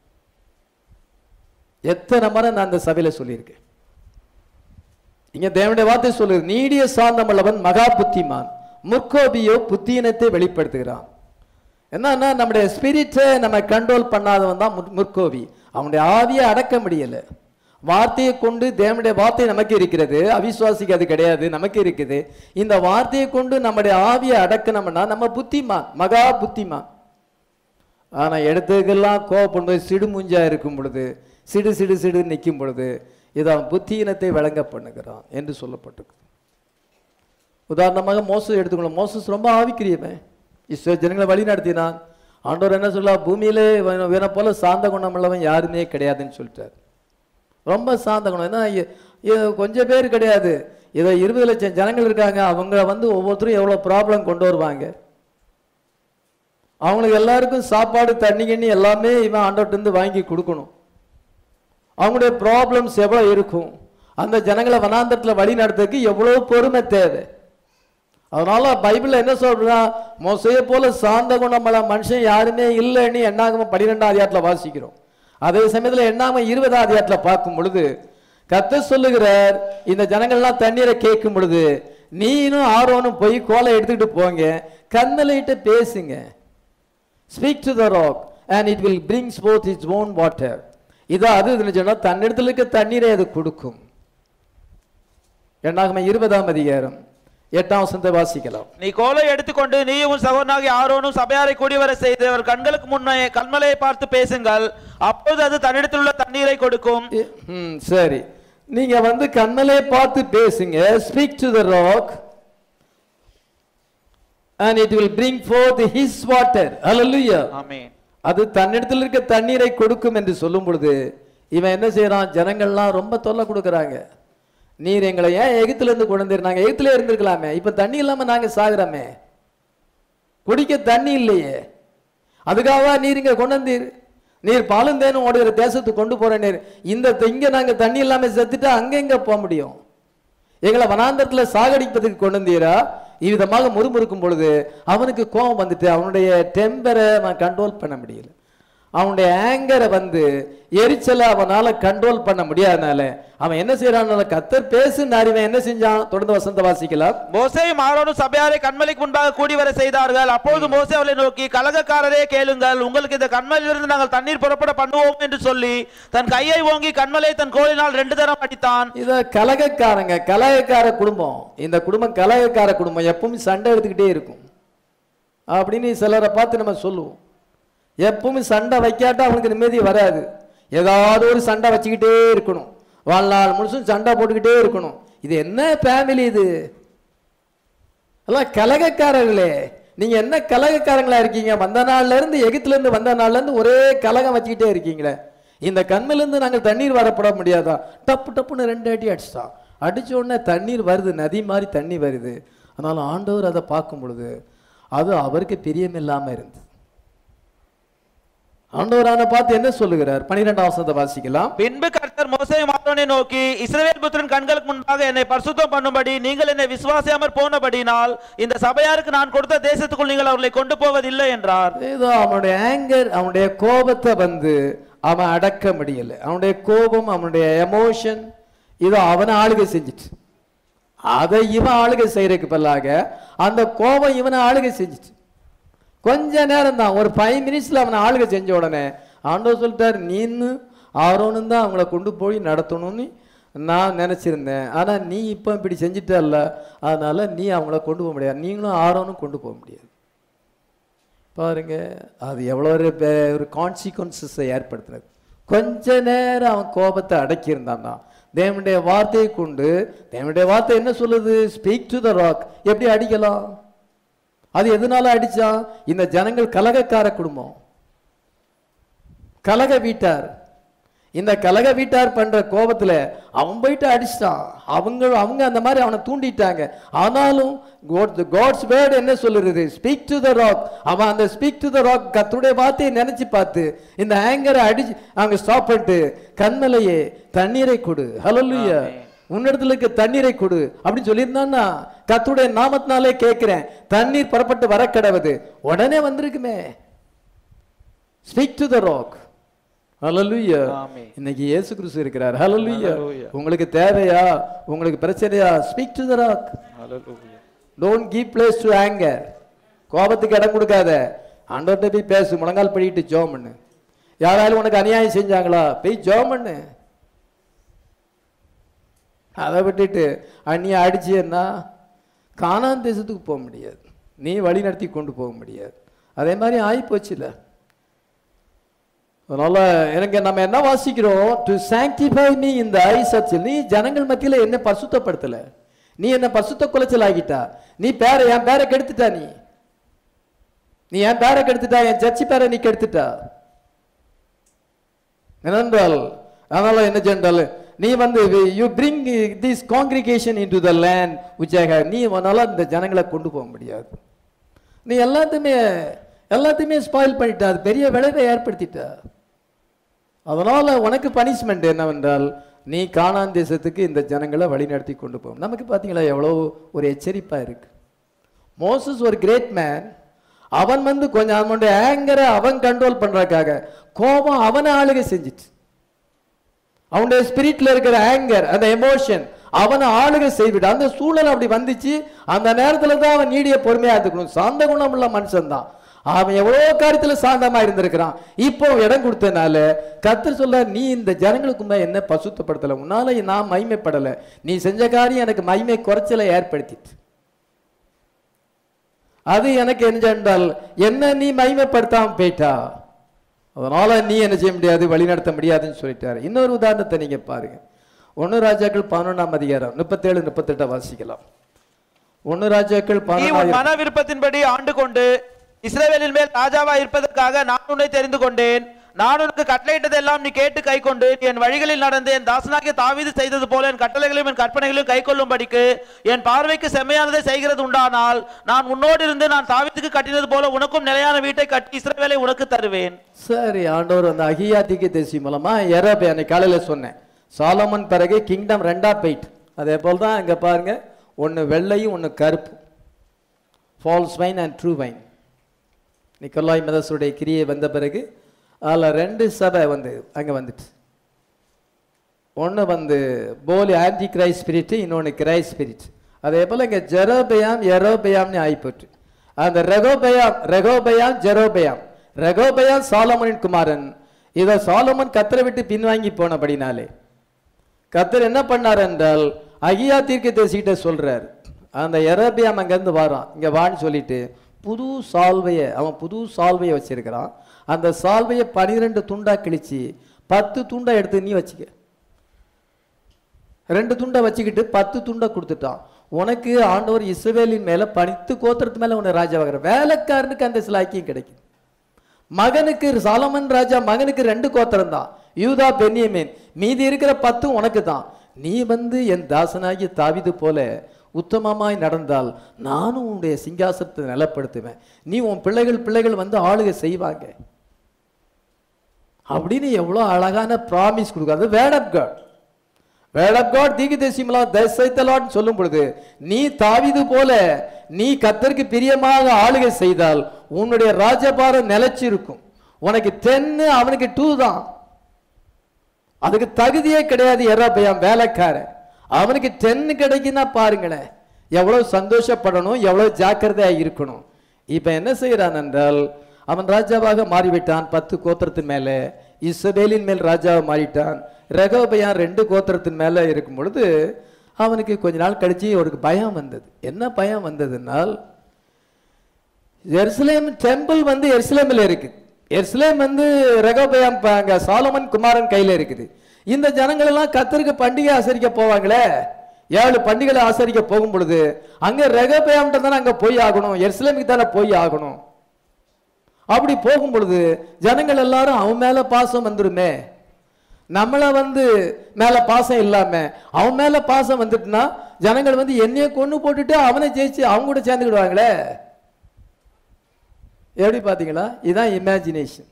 எத்தனை முறை நான் அந்த சபையில சொல்லியிருக்கேன் இங்க தேவனுடைய வார்த்தை சொல்லுது நீடிய சாந்தமுள்ளவன் மகா புத்திமான் முற்கோபியோ புத்தியினத்தை வெளிப்படுத்துகிறான் என்னன்னா நம்முடைய ஸ்பிரிட்டை நம்ம கண்ட்ரோல் பண்ணாதவன் தான் முற்- முற்கோபி அவனுடைய ஆவியை அடக்க முடியல வார்த்தையை கொண்டு தேவனுடைய வார்த்தை நமக்கு இருக்கிறது அவிசுவாசிக்கு அது கிடையாது நமக்கு இருக்குது இந்த வார்த்தையை கொண்டு நம்முடைய ஆவியை அடக்கணும்னா நம்ம புத்திமான் மகா புத்திமான் ஆனா இடத்துக்கெல்லாம் கோவப்படும்போது சிடுமுஞ்சா இருக்கும் பொழுது சிடு சிடு சிடு நிற்கும் பொழுது இது அவன் புத்தியினத்தை விளங்க பண்ணுகிறான் என்று சொல்லப்பட்டிருக்கு உதாரணமாக மோசஸ் எடுத்துக்கணும் மோசஸ் ரொம்ப ஆவிக்கிரியவன் இஸ்ரோ ஜனங்களை வழி நடத்தினான் ஆண்டவர் என்ன சொல்லா பூமியிலே இவன் இவனை போல சாந்த குணம் உள்ளவன் யாருமே கிடையாதுன்னு சொல்லிட்டார் ரொம்ப சாந்த குணம் ஏன்னா இ- இது கொஞ்சம் பேர் கிடையாது இதை இருபது லட்சம் ஜனங்கள் இருக்காங்க அவங்க வந்து ஒவ்வொருத்தரும் எவ்வளோ ப்ராப்ளம் கொண்டு வருவாங்க அவங்களுக்கு எல்லாருக்கும் சாப்பாடு தண்ணி கண்ணி எல்லாமே இவன் ஆண்டவர்ட்ட இருந்து வாங்கி கொடுக்கணும் அவங்களுடைய ப்ராப்ளம்ஸ் எவ்வளோ இருக்கும் அந்த ஜனங்களை வனாந்தரத்தில் வழி நடத்துறதுக்கு எவ்வளோ பொறுமை தேவை அதனால பைபிள்ல என்ன சொல்றா மோசையை போல சாந்த குணமுள்ள மனுஷன் யாருமே இல்லைன்னு எண்ணாகம பன்னிரெண்டாம் அதிகாரத்துல வாசிக்கிறோம் அதே சமயத்துல எண்ணாம இருபதாம் அதிகாரத்துல பார்க்கும் பொழுது கத்த சொல்லுகிறார் இந்த ஜனங்கள்லாம் தண்ணீரை கேட்கும் பொழுது நீனும் ஆரோனும் போய் கோலை எடுத்துக்கிட்டு போங்க கண்மலையிட்ட பேசுங்க speak to the rock and it will brings forth its own water இதா அது இதுன்னு சொன்னா தன்னிடத்துல இருக்க தண்ணீரை அது கொடுக்கும் எண்ணாகம இருபதாம் அதிகாரம் எட்டாம் வசனத்தை வாசிக்கலாம் நீ கோலை எடுத்துக்கொண்டு நீயும் உன் சகோதரனாகிய ஆரோனும் சபையாரை கூடிவர செய்து அவர் கண்களுக்கு முன்னே கண்மலையை பார்த்து பேசுங்கள் அப்போது அது தன்னிடத்தில் உள்ள தண்ணீரை கொடுக்கும் இ- ம், சரி நீங்க வந்து கண்மலையை பார்த்து பேசுங்க speak to the rock and it will bring forth his water hallelujah ஆமென் அது தன்னிடத்தில் இருக்க தண்ணீரை கொடுக்கும் என்று சொல்லும் பொழுது இவன் என்ன செய்யறான் ஜனங்கள்லாம் ரொம்ப தொல்லை கொடுக்கறாங்க நீர் எங்களை ஏன் எகித்துல இருந்து கொண்டு வந்தீர் நாங்க எகித்துல இருந்திருக்கலாமே இப்ப தண்ணி இல்லாம நாங்க சாகுறோமே குடிக்க தண்ணி இல்லையே அதுக்காக நீர் இங்க கொண்டு வந்தீர் நீர் பாலும் தேனும் ஓடுகிற தேசத்துக்கு கொண்டு போற நீர் இந்த இங்க நாங்க தண்ணி இல்லாம செத்துட்டா அங்க எங்க போக முடியும் எங்களை வனாந்தரத்துல சாகடிப்பதற்கு கொண்டு வந்தீரா இவ்விதமாக முறுமுறுக்கும் பொழுது அவனுக்கு கோபம் வந்துட்டு அவனுடைய டெம்பரை அவன் கண்ட்ரோல் பண்ண முடியல அவனுடைய ஆங்கரை வந்து எரிச்சலை அவனால கண்ட்ரோல் பண்ண முடியாதனால அவன் என்ன செய்யறான் கத்தர் பேசுனார் இவன் என்ன செஞ்சான் தொடர்ந்து வசந்த வாசிக்கலாம் மோசேயும் ஆரோனும் சபையாரை கண்மலைக்கு முன்பாக கூடி வர செய்தார்கள் அப்பொழுது மோசே அவளை நோக்கி கலகக்காரரே கேளுங்கள் உங்களுக்கு இந்த கண்மலையிலிருந்து நாங்கள் தண்ணீர் புறப்பட பண்ணுவோம் என்று சொல்லி தன் கையை ஓங்கி கண்மலை தன் கோலினால் ரெண்டு தரம் அடித்தான் இத கலகக்காரங்க கலகக்கார குடும்பம் இந்த குடும்பம் கலகக்கார குடும்பம் எப்பவும் சண்டை எடுத்துக்கிட்டே இருக்கும் அப்படின்னு சிலரை பார்த்து நம்ம சொல்லுவோம் எப்பவும் சண்டை வைக்காட்டா அவனுக்கு நிம்மதி வராது ஏதாவது ஒரு சண்டை வச்சுக்கிட்டே இருக்கணும் வாழ்நாள் முழுசும் சண்டை போட்டுக்கிட்டே இருக்கணும் இது என்ன ஃபேமிலி இது எல்லாம் கலகக்காரர்களே நீங்க என்ன கலகக்காரங்களா இருக்கீங்க வந்த நாள்ல இருந்து எகிப்துல இருந்து வந்த நாள்ல இருந்து ஒரே கலகம் வச்சுக்கிட்டே இருக்கீங்களே இந்த கண்ணில இருந்து நாங்கள் தண்ணீர் வரப்பட முடியாதா டப்பு டப்புன்னு ரெண்டு அடி அடிச்சிட்டான் அடிச்ச உடனே தண்ணீர் வருது நதி மாதிரி தண்ணி வருது அதனால ஆண்டவர் அதை பார்க்கும் பொழுது அது அவருக்கு பிரியமில்லாம இருந்தது ஆண்டவரான பார்த்து என்ன சொல்லுகிறார் பன்னிரெண்டாம் வசனத்தை வாசிக்கலாம் பின்பு கர்த்தர் மோசேயும் ஆரோனை நோக்கி இஸ்ரவேல் புத்திரன் கண்களுக்கு முன்பாக என்னை பரிசுத்தம் பண்ணும்படி நீங்கள் என்னை விசுவாசியாமற் போனபடினால் இந்த சபையாருக்கு நான் கொடுத்த தேசத்துக்குள் நீங்கள் அவர்களை கொண்டு போவதில்லை என்றார் ஏதோ அவனுடைய ஆங்கர் அவனுடைய கோபத்தை வந்து அவன் அடக்க முடியல அவனுடைய கோபம் அவனுடைய எமோஷன் இதோ அவனை ஆளுகை செஞ்சுட்டு அதை இவன் ஆளுகை செய்யறதுக்கு பதிலாக அந்த கோபம் இவனை ஆளுகை செஞ்சுட்டு கொஞ்ச நேரம் தான் ஒரு ஃபைவ் மினிட்ஸ்ல அவனை ஆளுகை செஞ்ச உடனே ஆண்டவர் சொல்லிட்டார் நீன்னு ஆரோனும் தான் அவங்கள கொண்டு போய் நடத்தணும்னு நான் நினைச்சிருந்தேன் ஆனா நீ இப்போ இப்படி செஞ்சிட்டல்ல அதனால நீ அவங்கள கொண்டு போக முடியாது நீங்களும் ஆரோனும் கொண்டு போக முடியாது பாருங்க அது எவ்வளோ ஒரு பே- ஒரு கான்சிக்வன்சஸை ஏற்படுத்தினது கொஞ்ச நேரம் அவன் கோபத்தை அடக்கியிருந்தான்னா தேவனுடைய வார்த்தையை கொண்டு தேவனுடைய வார்த்தை என்ன சொல்லுது ஸ்பீக் டு த ராக் எப்படி அடிக்கலாம் அது எதனால அடிச்சான் இந்த ஜனங்கள் கலகக்கார குடும்பம் கலக வீட்டார் இந்த கலக வீட்டார் பண்ற கோபத்துல அவன் போயிட்டு அடிச்சிட்டான் அவங்க அவங்க அந்த மாதிரி அவனை தூண்டிட்டாங்க ஆனாலும் காட்ஸ் வேர்டு என்ன சொல்லுறது ஸ்பீக் டு த ராக் அவன் அந்த ஸ்பீக் டு த ராக் கத்துடைய வார்த்தையை நினைச்சு பார்த்து இந்த ஆங்கரை அடிச்சு அவங்க ஸ்டாப் பண்ணிட்டு கண்மலையே தண்ணீரை கொடு ஹalleluya உன்னிடத்துல இருக்க தண்ணீரை கொடு அப்படின்னு சொல்லியிருந்தான்னா கத்துடைய நாமத்தினாலே கேட்கிறேன் தண்ணீர் புறப்பட்டு வர கிடவுது உடனே வந்திருக்குமே ஸ்பீக் டு த ராக் ஹalleluya ஆமென். இன்னைக்கு இயேசு கிறிஸ்து இருக்கிறார் ஹalleluya Hallelujah. உங்களுக்கு தேவையா உங்களுக்கு பிரச்சனையா speak to the rock don't give place to anger கோபத்துக்கு இடம் கொடுக்காத ஆண்டவர்கிட்ட போய் பேசு முழங்கால் படிக்கிட்டு ஜோம் பண்ணு யாராலும் உனக்கு அநியாயம் செஞ்சாங்களா போய் ஜோம் பண்ணு அதை விட்டுட்டு நீ அடிச்சியன்னா காணான் தேசத்துக்கு போக முடியாது நீ வழி நடத்தி கொண்டு போக முடியாது அதே மாதிரி ஆகிப்போச்சுல அதனால எனக்கு நம்ம என்ன வாசிக்கிறோம் டு சாங்டிஃபை மீ இந்த ஐஸ் நீ ஜனங்கள் மத்தியில என்ன பசுத்தப்படுத்தல நீ என்ன பசுத்த குலைச்சல் ஆகிட்டா நீ பேர என் பேரை கெடுத்துட்டா நீ நீ என் பேரை கெடுத்துட்டா என் சர்ச்சி பேரை நீ கெடுத்துட்டா என்னென்றால் அதனால என்ன சென்றால் நீ வந்து you bring this congregation into the land which நீ உன்னால இந்த ஜனங்களை கொண்டு போக முடியாது நீ எல்லாத்தையுமே எல்லாத்தையுமே ஸ்பாயில் பண்ணிட்ட அது பெரிய விளைவை ஏற்படுத்திட்ட அதனால உனக்கு பனிஷ்மெண்ட் என்னவென்றால் நீ காணான் தேசத்துக்கு இந்த ஜனங்களை வழிநடத்தி கொண்டு போகும் நமக்கு பார்த்தீங்களா எவ்வளோ ஒரு எச்சரிப்பா இருக்கு மோசஸ் ஒரு கிரேட் மேன் அவன் வந்து கொஞ்சம் அவனுடைய ஆங்கரை அவன் கண்ட்ரோல் பண்றதுக்காக கோபம் அவனை ஆளுகை செஞ்சிச்சு அவனுடைய ஸ்பிரிட்ல இருக்கிற ஆங்கர் அந்த எமோஷன் அவனை ஆளுகை செய்துவிட்டு அந்த சூழல் அப்படி வந்துச்சு அந்த நேரத்துல தான் அவன் நீடிய பொறுமையா இருந்துக்கணும் சாந்த குணம் உள்ள மனுஷன் தான் அவன் எவ்வளோ காரியத்துல சாந்தமா இருந்திருக்கிறான் இப்போ இடம் கொடுத்தனால கத்தர் சொல்ல நீ இந்த ஜனங்களுக்குமே என்ன பசுத்தப்படுத்தல உன்னால நான் மகிமைப்படல நீ செஞ்ச காரியம் எனக்கு மகிமை குறைச்சலை ஏற்படுத்திட்டு அது எனக்கு என்றால் என்ன நீ மகிமைப்படுத்தாம போயிட்டா அதனால நீ என்ன செய்ய முடியாது வழிநடத்த முடியாதுன்னு சொல்லிட்டாரு இன்னொரு உதாரணத்தை நீங்க பாருங்க ஒன்னு ராஜாக்கள் பதினொன்றாம் அதிகாரம் முப்பத்தேழு முப்பத்தெட்டை வாசிக்கலாம் ஒன்னு ராஜாக்கள் நீ உன் பதினொன்றாம் மன விருப்பத்தின்படி ஆண்டு கொண்டு இஸ்ரவேலின் மேல் ராஜாவா இருப்பதற்காக நான் உன்னை தெரிந்து கொண்டேன் நான் உனக்கு கட்டளையிட்டதெல்லாம் நீ கேட்டு கை கொண்டு நீ என் வழிகளில் நடந்து என் தாசனாகிய தாவீது செய்தது போல என் கட்டளைகளையும் என் கற்பனைகளையும் கை கொள்ளும்படிக்கு என் பார்வைக்கு செம்மையானதை செய்கிறது உண்டானால் நான் உன்னோடு இருந்து நான் தாவீதுக்கு கட்டினது போல உனக்கும் நிலையான வீட்டை கட்டி இஸ்ரவேலை உனக்கு தருவேன் சரி ஆண்டவர் அந்த அகியாத்திக்கு தேசி மூலமா எரபே அன்னைக்கு காலையில சொன்னேன் சாலமன் பிறகு கிங்டம் ரெண்டா போயிட்டு அதே போல் தான் இங்க பாருங்க ஒன்னு வெள்ளையும் ஒன்னு கருப்பு false vine and true vine நிக்கலாய் மெதஸுடைய கிரியை வந்த பிறகு அதில் ரெண்டு சபை வந்து அங்கே வந்துட்டு ஒன்று வந்து போலி ஆன்டி கிரைஸ்ட் ஸ்பிரிட் இன்னொன்று கிரைஸ்ட் ஸ்பிரிட் அதே போல் இங்கே ஜெரோபயாம் எரோபயாம்னு ஆகிப்போச்சு அந்த ரெகோபயாம் ரெகோபயாம் ஜெரோபயாம் ரெகோபயாம் சாலமனின் குமாரன் இதை சாலமன் கத்தரை விட்டு பின்வாங்கி போனபடினாலே கத்தர் என்ன பண்ணார் என்றால் அகியா தீர்க்க தரிசிக்கிட்ட சொல்றார் அந்த எரபியாம் அங்கேருந்து வரான் இங்கே வான்னு சொல்லிட்டு புது சால்வையை அவன் புது சால்வையை வச்சிருக்கிறான் அந்த சால்வையை பனிரெண்டு துண்டா கிழிச்சு பத்து துண்டா எடுத்து நீ வச்சுக்க ரெண்டு துண்டை வச்சுக்கிட்டு பத்து துண்டை கொடுத்துட்டான் உனக்கு ஆண்டவர் இஸ்ரவேலின் மேல பனித்து கோத்திரத்து மேல உன்னை ராஜாவாகிற வேலைக்காரனுக்கு அந்த சிலாக்கியம் கிடைக்கும் மகனுக்கு சாலமன் ராஜா மகனுக்கு ரெண்டு கோத்திரம் தான் யூதா பென்யமீன் மீதி இருக்கிற பத்தும் உனக்கு தான் நீ வந்து என் தாசனாகிய தாவிது போல உத்தமமாய் நடந்தால் நானும் உன்னுடைய சிங்காசனத்தை நிலப்படுத்துவேன் நீ உன் பிள்ளைகள் பிள்ளைகள் வந்து ஆளுகை செய்வாங்க அப்படின்னு எவ்வளோ அழகான ப்ராமிஸ் கொடுக்காது word of God word of God தீக்கு தேசியமலா தசைத்தலான்னு சொல்லும் பொழுது நீ தாவிது போல நீ கத்தருக்கு பிரியமாக ஆளுகை செய்தால் உன்னுடைய ராஜபாரம் நிலைச்சிருக்கும் உனக்கு டென்னு அவனுக்கு டூ தான் அதுக்கு தகுதியே கிடையாது எறாபையாம் வேலைக்காரன் அவனுக்கு டென்னு கிடைக்குன்னா பாருங்களேன் எவ்வளவு சந்தோஷப்படணும் எவ்வளவு ஜாக்கிரதையா இருக்கணும் இப்ப என்ன செய்யறான் என்றால் அவன் ராஜாவாக மாறிவிட்டான் பத்து கோத்திரத்தின் மேல இஸ்ரவேலின் மேல் ராஜாவை மாறிட்டான் ரெகோபயான் ரெண்டு கோத்திரத்தின் மேல இருக்கும் பொழுது அவனுக்கு கொஞ்ச நாள் கழிச்சு அவனுக்கு பயம் வந்தது என்ன பயம் வந்ததுனால் எருசலேம் டெம்பிள் வந்து எருசலேமில் இருக்குது எருசலேம் வந்து ரெகோபயாம் ப- அங்க சாலமன் குமாரன் கையில இருக்குது இந்த ஜனங்கள் எல்லாம் கத்தருக்கு பண்டிகை ஆசரிக்க போவாங்களே ஏழு பண்டிகைகளை ஆசரிக்க போகும் பொழுது அங்க ரெகோபயாம்கிட்ட தானே அங்க போய் ஆகணும் எருசலேமுக்கு தானே போய் ஆகணும் அப்படி போகும் பொழுது ஜனங்கள் எல்லாரும் அவன் மேல பாசம் வந்துருமே நம்மள வந்து மேல பாசம் இல்லாம அவன் மேல பாசம் வந்துட்டுனா ஜனங்கள் வந்து என்னைய கொண்டு போட்டுட்டு அவனை ஜெயிச்சு அவங்க கூட சேர்ந்துக்கிடுவாங்களே எப்படி பார்த்தீங்களா இதுதான் இமேஜினேஷன்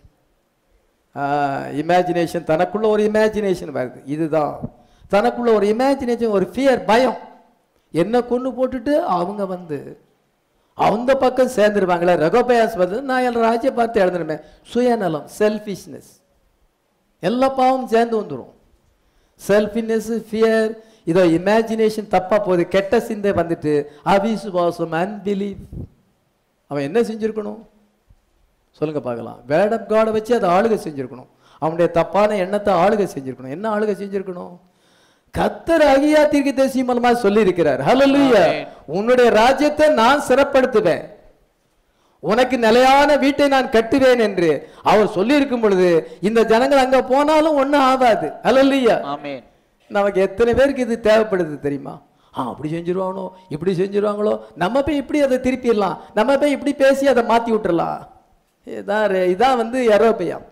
இமேஜினேஷன் தனக்குள்ள ஒரு இமேஜினேஷன் வருது இதுதான் தனக்குள்ள ஒரு இமேஜினேஷன் ஒரு ஃபியர் பயம் என்ன கொண்டு போட்டுட்டு அவங்க வந்து அந்த பக்கம் சேர்ந்துருவாங்களே ரகோபயாஸ் வந்து நான் என் ராஜ்ய பார்த்து எழுதுனுமே சுயநலம் செல்ஃபிஷ்னஸ் எல்லா பாவமும் சேர்ந்து வந்துடும் செல்ஃபினஸ் ஃபியர் இதோ இமேஜினேஷன் தப்பா போகுது கெட்ட சிந்தை வந்துட்டு அவிசுவாசம் அன்பிலீவ் அவன் என்ன செஞ்சிருக்கணும் சொல்லுங்க பார்க்கலாம் வேர்ட் ஆஃப் காடை வச்சு அதை ஆளுகை செஞ்சிருக்கணும் அவனுடைய தப்பான எண்ணத்தை ஆளுகை செஞ்சிருக்கணும் என்ன ஆளுகை செஞ்சிருக்கணும் கத்தர் அகியா தீர்க்க தேசிய மூலமா சொல்லி இருக்கிறார் ஹalleluya ஆமென். உன்னுடைய ராஜ்யத்தை நான் சிறப்படுத்துவேன் உனக்கு நிலையான வீட்டை நான் கட்டுவேன் என்று அவர் சொல்லி இருக்கும் பொழுது இந்த ஜனங்கள் அங்க போனாலும் ஒண்ணும் ஆகாது ஹalleluya ஆமென் நமக்கு எத்தனை பேருக்கு இது தேவைப்படுது தெரியுமா ஆ அப்படி செஞ்சிருவாங்களோ இப்படி செஞ்சிருவாங்களோ நம்ம போய் இப்படி அதை திருப்பிடலாம் நம்ம போய் இப்படி பேசி அதை மாத்தி விட்டுறலாம் இதான் ரே- இதான் வந்து எரோபியம்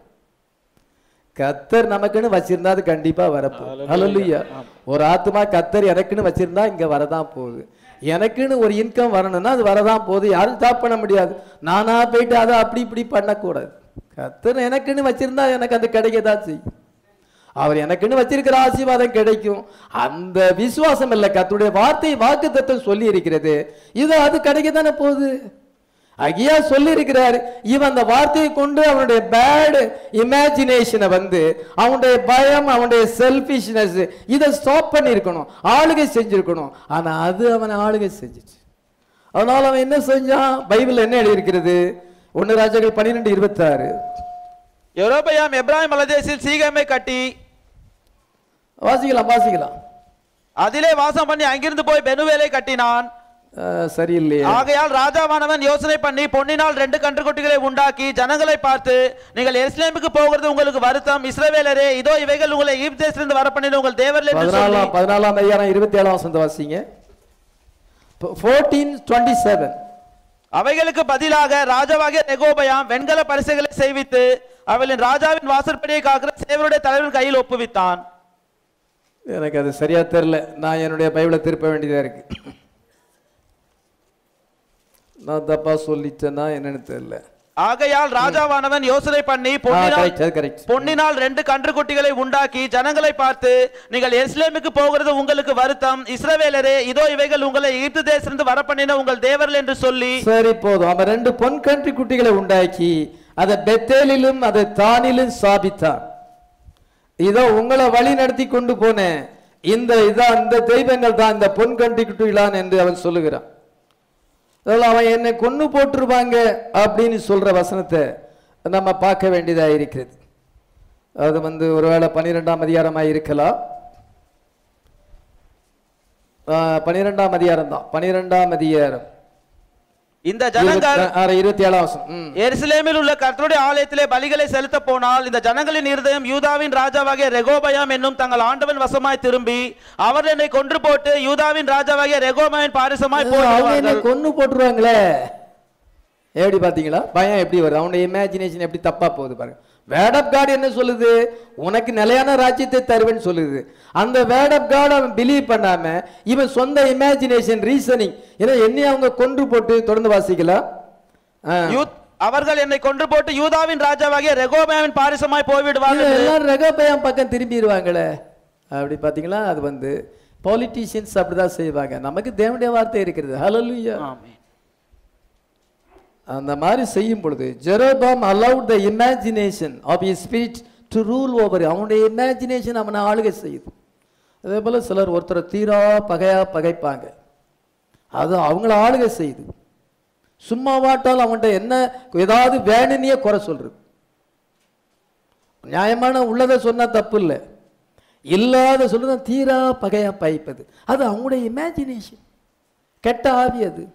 கத்தர் நமக்குன்னு வச்சிருந்தா அது கண்டிப்பா வரப்போகுது ஹalleluya ஒரு ஆத்மா கத்தர் எனக்குன்னு வச்சிருந்தா இங்க வரதான் போகுது எனக்குன்னு ஒரு இன்கம் வரணும்னா அது வரதான் போகுது யாரும் ஸ்டாப் பண்ண முடியாது நானா போயிட்டு அதை அப்படி இப்படி பண்ணக்கூடாது கத்தர் எனக்குன்னு வச்சிருந்தா எனக்கு அது கிடைக்க தான் செய்யும் அவர் எனக்குன்னு வச்சிருக்கிற ஆசீர்வாதம் கிடைக்கும் அந்த விசுவாசம் இல்ல கர்த்தருடைய வார்த்தை வாக்கு தத்துவம் சொல்லி இருக்கிறது இது அது கிடைக்க தானே போகுது அகியா சொல்லி இருக்கிறார் இவன் அந்த வார்த்தையை கொண்டு அவனுடைய பேட் இமேஜினேஷனை வந்து அவனுடைய பயம் அவனுடைய செல்ஃபிஷ்னஸ் இதை ஸ்டாப் பண்ணியிருக்கணும் ஆளுகை செஞ்சிருக்கணும் ஆனா அது அவனை ஆளுகை செஞ்சுச்சு அதனால அவன் என்ன செஞ்சான் பைபிள் என்ன எழுதியிருக்கிறது ஒன்னு ராஜாக்கள் பன்னிரெண்டு இருபத்தாறு யெரொபெயாம் எப்ராஹிம் மலதேசில் சீகேமை கட்டி வாசிக்கலாம் வாசிக்கலாம் அதிலே வாசம் பண்ணி அங்கிருந்து போய் பெனுவேலை கட்டினான் அஹ், சரியில்லையே ஆகையால் ராஜாவானவன் யோசனை பண்ணி பொன்னினால் ரெண்டு கன்றுக்குட்டிகளை உண்டாக்கி ஜனங்களை பார்த்து நீங்கள் எருசலேமுக்கு போகிறது உங்களுக்கு வருத்தம் இஸ்ரவேலரே இதோ இவைகள் உங்களை ஈப் தேசத்திலிருந்து வரப்பண்ணின உங்கள் தேவர்கள் என்று சொல்லி பதினாலாம் பதினாலாம் அதிகாரம் இருபத்தி ஏழாம் வசந்த வாசிங்க ஃபோர்டீன் டுவெண்ட்டி செவன் அவைகளுக்கு பதிலாக ராஜாவாகிய ரெகோபயாம் வெண்கல பரிசுகளை செய்வித்து அவளின் ராஜாவின் வாசற்படியை காக்கிற சேவருடைய தலைவன் கையில் ஒப்புவித்தான் எனக்கு அது சரியா தெரியல நான் என்னுடைய பைபிளை திருப்ப வேண்டியதா இருக்கு நான் தப்பா சொல்லிட்டேன்னா என்னன்னு தெரியல ஆகையால் ராஜாவானவன் யோசனை பண்ணி பொன்னினால் கரெக்ட் அது கரெக்ட் பொன்னினால் ரெண்டு கன்றுக்குட்டிகளை உண்டாக்கி ஜனங்களை பார்த்து நீங்கள் எருசலேமுக்கு போகிறது உங்களுக்கு வருத்தம் இஸ்ரவேலரே இதோ இவைகள் உங்களை எகிப்து தேசத்திலிருந்து வரப்பண்ணின உங்கள் தேவர்கள் என்று சொல்லி சரி போதும் அவன் ரெண்டு பொன் கன்றி குட்டிகளை உண்டாக்கி அதை பெத்தேலிலும் அதை தானிலும் ஸ்தாபித்தான் இதோ உங்களை வழி நடத்தி கொண்டு போனேன் இந்த இதான் இந்த தெய்வங்கள் தான் இந்த பொன் கண்டிக்குட்டிலான் என்று அவன் சொல்லுகிறான் அதனால அவன் என்னை கொன்னு போட்டுருவாங்க அப்படின்னு சொல்ற வசனத்தை நம்ம பார்க்க வேண்டியதா இருக்கிறது அது வந்து ஒருவேளை பன்னிரெண்டாம் அதிகாரமாக இருக்கலாம் ஆஹ், பன்னிரெண்டாம் அதிகாரம் தான் பன்னிரெண்டாம் அதிகாரம் இந்த ஜனங்கள் இருபத்தி- ஆறு, இருபத்தி ஏழாம் வசனம் ம். எருசலேமில் உள்ள கர்த்தருடைய ஆலயத்திலே பலிகளை செலுத்த போனால் இந்த ஜனங்களின் இருதயம் யூதாவின் ராஜாவாகிய ரெகோபயாம் என்னும் தங்கள் ஆண்டவன் வசமாய் திரும்பி அவர் என்னை கொன்று போட்டு யூதாவின் ராஜாவாகிய ரெகோபயாமின் பாரிசமாய் அவங்க என்னை போய்விடுவார்கள் கொன்னு போட்டுருவாங்களே எப்படி பாத்தீங்களா பயம் எப்படி வருது அவனுடைய இமேஜினேஷன் எப்படி தப்பா போகுது பாருங்க வேர்ட் ஆஃப் காட் என்ன சொல்லுது உனக்கு நிலையான ராஜ்யத்தை தருவேன்னு சொல்லுது அந்த வேர்ட் ஆஃப் காட் அவன் பிலீவ் பண்ணாம இவன் சொந்த இமேஜினேஷன் ரீசனிங் ஏன்னா என்னையும் அவங்க கொன்று போட்டு தொடர்ந்து வாசிக்கலாம் ஆ. யூத் அவர்கள் என்னை கொன்று போட்டு யூதாவின் ராஜாவாகிய ரெகோபயாமின் பாரிசமாய் இது போய்விடுவார்கள் எல்லாம் ரெகோபயம் பக்கம் திரும்பிடுவாங்களே அப்படி பாத்தீங்களா அது வந்து பாலிட்டிஷியன்ஸ் அப்படிதான் செய்வாங்க நமக்கு தேவனுடைய வார்த்தை இருக்கிறது ஹalleluya ஆமென். அந்த மாதிரி செய்யும் பொழுது Jeroboam allowed the imagination of is spirit to rule over அவனுடைய இமேஜினேஷன் அவனை ஆளுகை செய்யுது அதே போல சிலர் ஒருத்தரை தீரா பகையா பகைப்பாங்க அது அவங்கள ஆளுகை செய்யுது சும்மா வாட்டால் அவன்கிட்ட என்ன ஏதாவது வேணும்னே குறை சொல்றது நியாயமான உள்ளதை சொன்னா தப்பு இல்லை இல்லாத சொல்லுதான் தீரா பகையா பகைப்பது அது அவங்களுடைய இமேஜினேஷன் கெட்ட ஆவி அது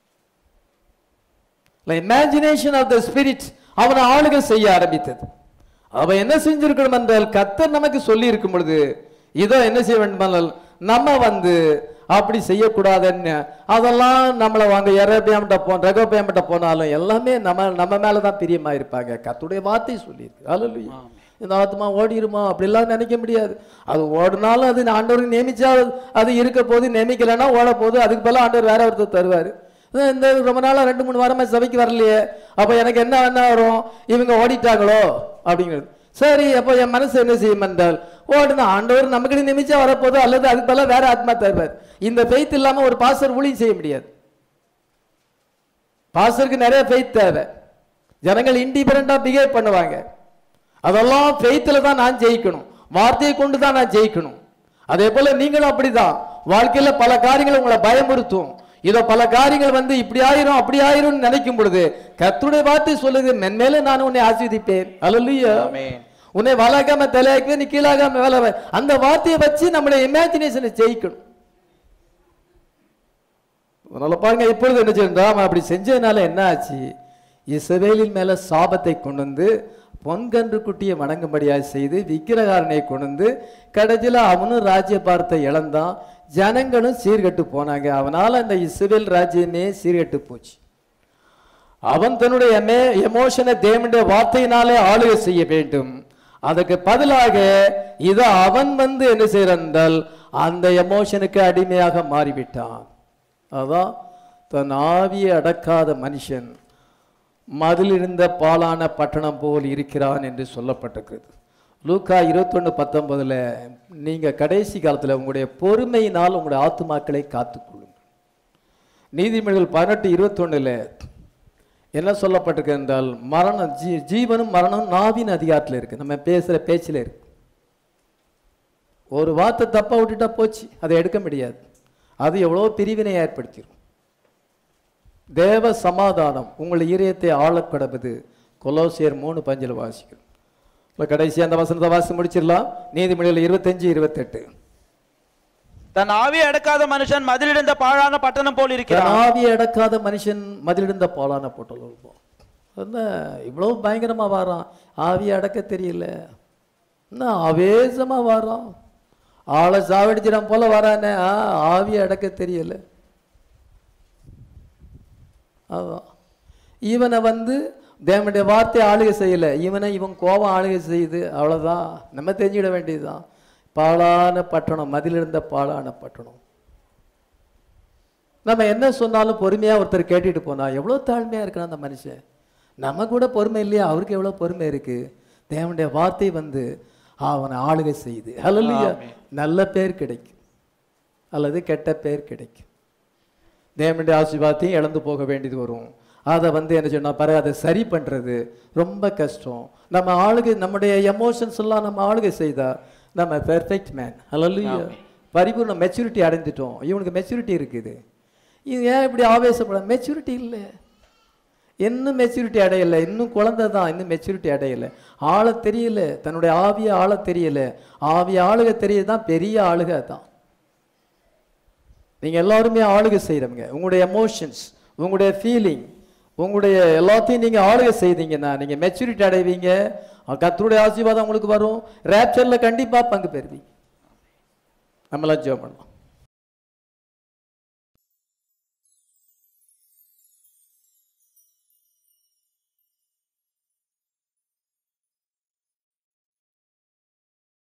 இமேஜினேஷன் ஆஃப் த ஸ்பிரிட் அவனை ஆளுகை செய்ய ஆரம்பித்தது அவன் என்ன செஞ்சிருக்கணும் என்றால் கத்தர் நமக்கு சொல்லி இருக்கும் பொழுது இதோ என்ன செய்ய வேண்டுமானால் நம்ம வந்து அப்படி செய்யக்கூடாதுன்னு அதெல்லாம் நம்மளை வாங்க எரபியாமிட்ட போ ரகோபியாமிட்ட போனாலும் எல்லாமே நம்ம நம்ம மேல தான் பிரியமா இருப்பாங்க கத்துடைய வார்த்தை சொல்லியிருக்கு அல்ல இந்த ஆத்மா ஓடிருமா அப்படிலாம் நினைக்க முடியாது அது ஓடினாலும் அது ஆண்டவருக்கு நியமிச்சா அது இருக்க போது நியமிக்கலைன்னா ஓட போகுது அதுக்கு பதிலா ஆண்டவர் வேற ஒருத்தர் தருவார் இந்த ரொம்ப நாளா ரெண்டு மூணு வாரமா சபைக்கு வரலையே அப்ப எனக்கு என்ன என்ன வரும் இவங்க ஓடிட்டாங்களோ அப்படிங்கிறது சரி அப்போ என் மனசு என்ன செய்யும் என்றால் ஓடுனா ஆண்டவர் நமக்கு நியமிச்சா வரப்போதோ அல்லது அதுக்கு பதிலா வேற ஆத்மா தருவார் இந்த ஃபெய்த் இல்லாம ஒரு பாஸ்டர் ஊழியம் செய்ய முடியாது பாஸ்டருக்கு நிறைய ஃபெய்த் தேவை ஜனங்கள் இண்டிபெண்டா பிஹேவ் பண்ணுவாங்க அதெல்லாம் ஃபெய்த்தில் தான் நான் ஜெயிக்கணும் வார்த்தையை கொண்டு தான் நான் ஜெயிக்கணும் அதே போல நீங்களும் அப்படிதான் வாழ்க்கையில பல காரியங்கள் உங்களை பயமுறுத்தும் இதோ பல காரியங்கள் வந்து இப்படி ஆயிரும் அப்படி ஆயிரும்னு நினைக்கும் பொழுது கர்த்தருடைய வார்த்தை சொல்லுது மென்மேல நான் உன்னை ஆசீர்வதிப்பேன் அல்லேலூயா ஆமென். உன்னை வளர்க்காம தலையாக்கவே நீ கீழாகாம வேலை வை. அந்த வார்த்தையை வச்சு நம்மளுடைய இமேஜினேஷனை ஜெயிக்கணும் அதனால பாருங்க இப்பொழுது என்ன செய்யணும் அவன் அப்படி செஞ்சதுனால என்ன ஆச்சு இஸ்ரவேலின் மேல சாபத்தை கொண்டு வந்து பொன்கன்று குட்டியை வணங்கும்படியாக செய்து விக்கிரகாரனை கொண்டு வந்து கடைசியில் அவனும் ராஜ்ய பார்த்தை இழந்தான் ஜனங்களும் சீர்கெட்டு போனாங்க அவனால அந்த இஸ்ரவேல் ராஜ்யமே சீர்கெட்டு போச்சு அவன் தன்னுடைய எமோஷனை தேவனுடைய வார்த்தையினாலே ஆளுகை செய்ய வேண்டும் அதுக்கு பதிலாக இதை அவன் வந்து என்ன செய்யறான் என்றால் அந்த எமோஷனுக்கு அடிமையாக மாறிவிட்டான் அதான் தன் ஆவியை அடக்காத மனுஷன் மதிலிருந்த பாலான பட்டணம் போல் இருக்கிறான் என்று சொல்லப்பட்டிருக்கிறது லூக்கா இருபத்தொன்று பத்தொன்பதுல நீங்க கடைசி காலத்துல உங்களுடைய பொறுமையினால் உங்களுடைய ஆத்துமாக்களை காத்துக்கொள்ளுங்கள் நீதிமொழிகள் பதினெட்டு இருபத்தொன்னுல என்ன சொல்லப்பட்டிருக்கு என்றால் மரணம் ஜீ ஜீவனும் மரணம் நாவின் அதிகாரத்தில் இருக்கு நம்ம பேசுற பேச்சில் இருக்கு ஒரு வார்த்தை தப்பா விட்டுட்டா போச்சு அதை எடுக்க முடியாது அது எவ்வளோ பிரிவினை ஏற்படுத்திடும் தேவ சமாதானம் உங்கள் இதயத்தை ஆளக்கடவுது கொலோசியர் மூணு பஞ்சில் வாசிக்கிறோம் இப்போ கடைசி அந்த வசனத்தை வாசி முடிச்சிடலாம் நீதிமொழியில் இருபத்தஞ்சு இருபத்தெட்டு தன் ஆவியை அடக்காத மனுஷன் மதிலிழந்த பாழான பட்டணம் போல் இருக்கிறான் ஆவியை அடக்காத மனுஷன் மதிலிருந்த பாலான போட்டல் என்ன இவ்வளோ பயங்கரமா வாரான் ஆவியை அடக்க தெரியல என்ன ஆவேசமா வாரான் ஆளை சாவடிச்சிடம் போல வரானே ஆ, ஆவியை அடக்க தெரியல அதான் இவனை வந்து தேவனுடைய வார்த்தை ஆளுகை செய்யல இவனை இவன் கோபம் ஆளுகை செய்யுது அவ்வளவுதான் நம்ம தெரிஞ்சிட வேண்டியதுதான் பாழான பட்டணம் மதிலிருந்த பாழான பட்டணம் நம்ம என்ன சொன்னாலும் பொறுமையா ஒருத்தர் கேட்டுட்டு போனா எவ்வளவு தாழ்மையா இருக்கிறான் அந்த மனுஷன் நம்ம கூட பொறுமை இல்லையா அவருக்கு எவ்வளவு பொறுமை இருக்கு தேவனுடைய வார்த்தை வந்து அவனை ஆளுகை செய்யுது ஹalleluya நல்ல பேர் கிடைக்கும் அல்லது கெட்ட பேர் கிடைக்கும் தேவனுடைய ஆசீர்வாதத்தையும் இழந்து போக வேண்டியது வரும் அதை வந்து என்ன சொன்னா பாரு அதை சரி பண்றது ரொம்ப கஷ்டம் நம்ம ஆளுகை நம்முடைய எமோஷன்ஸ் எல்லாம் நம்ம ஆளுகை செய்தா நம்ம பெர்ஃபெக்ட் மேன் அல்ல பரிபூர்ண மெச்சூரிட்டி அடைஞ்சிட்டோம் இவனுக்கு மெச்சூரிட்டி இருக்குது இது ஏன் இப்படி ஆவேசப்பட மெச்சூரிட்டி இல்லை இன்னும் மெச்சூரிட்டி அடையலை இன்னும் குழந்தை தான் இன்னும் மெச்சூரிட்டி அடையலை ஆள தெரியல தன்னுடைய ஆவிய ஆள தெரியல ஆவிய ஆளுக தெரியதான் பெரிய ஆளுக தான் நீங்க எல்லாருமே ஆளுகை செய்கிறவங்க உங்களுடைய எமோஷன்ஸ் உங்களுடைய ஃபீலிங் உங்களுடைய எல்லாத்தையும் நீங்க ஆளுகை செய்தீங்கன்னா நீங்க மெச்சூரிட்டி அடைவீங்க கர்த்தருடைய ஆசீர்வாதம் உங்களுக்கு வரும் ரேப்சர்ல கண்டிப்பா பங்கு பெறுவீங்க நம்மளாம் ஜெபம் பண்ணலாம்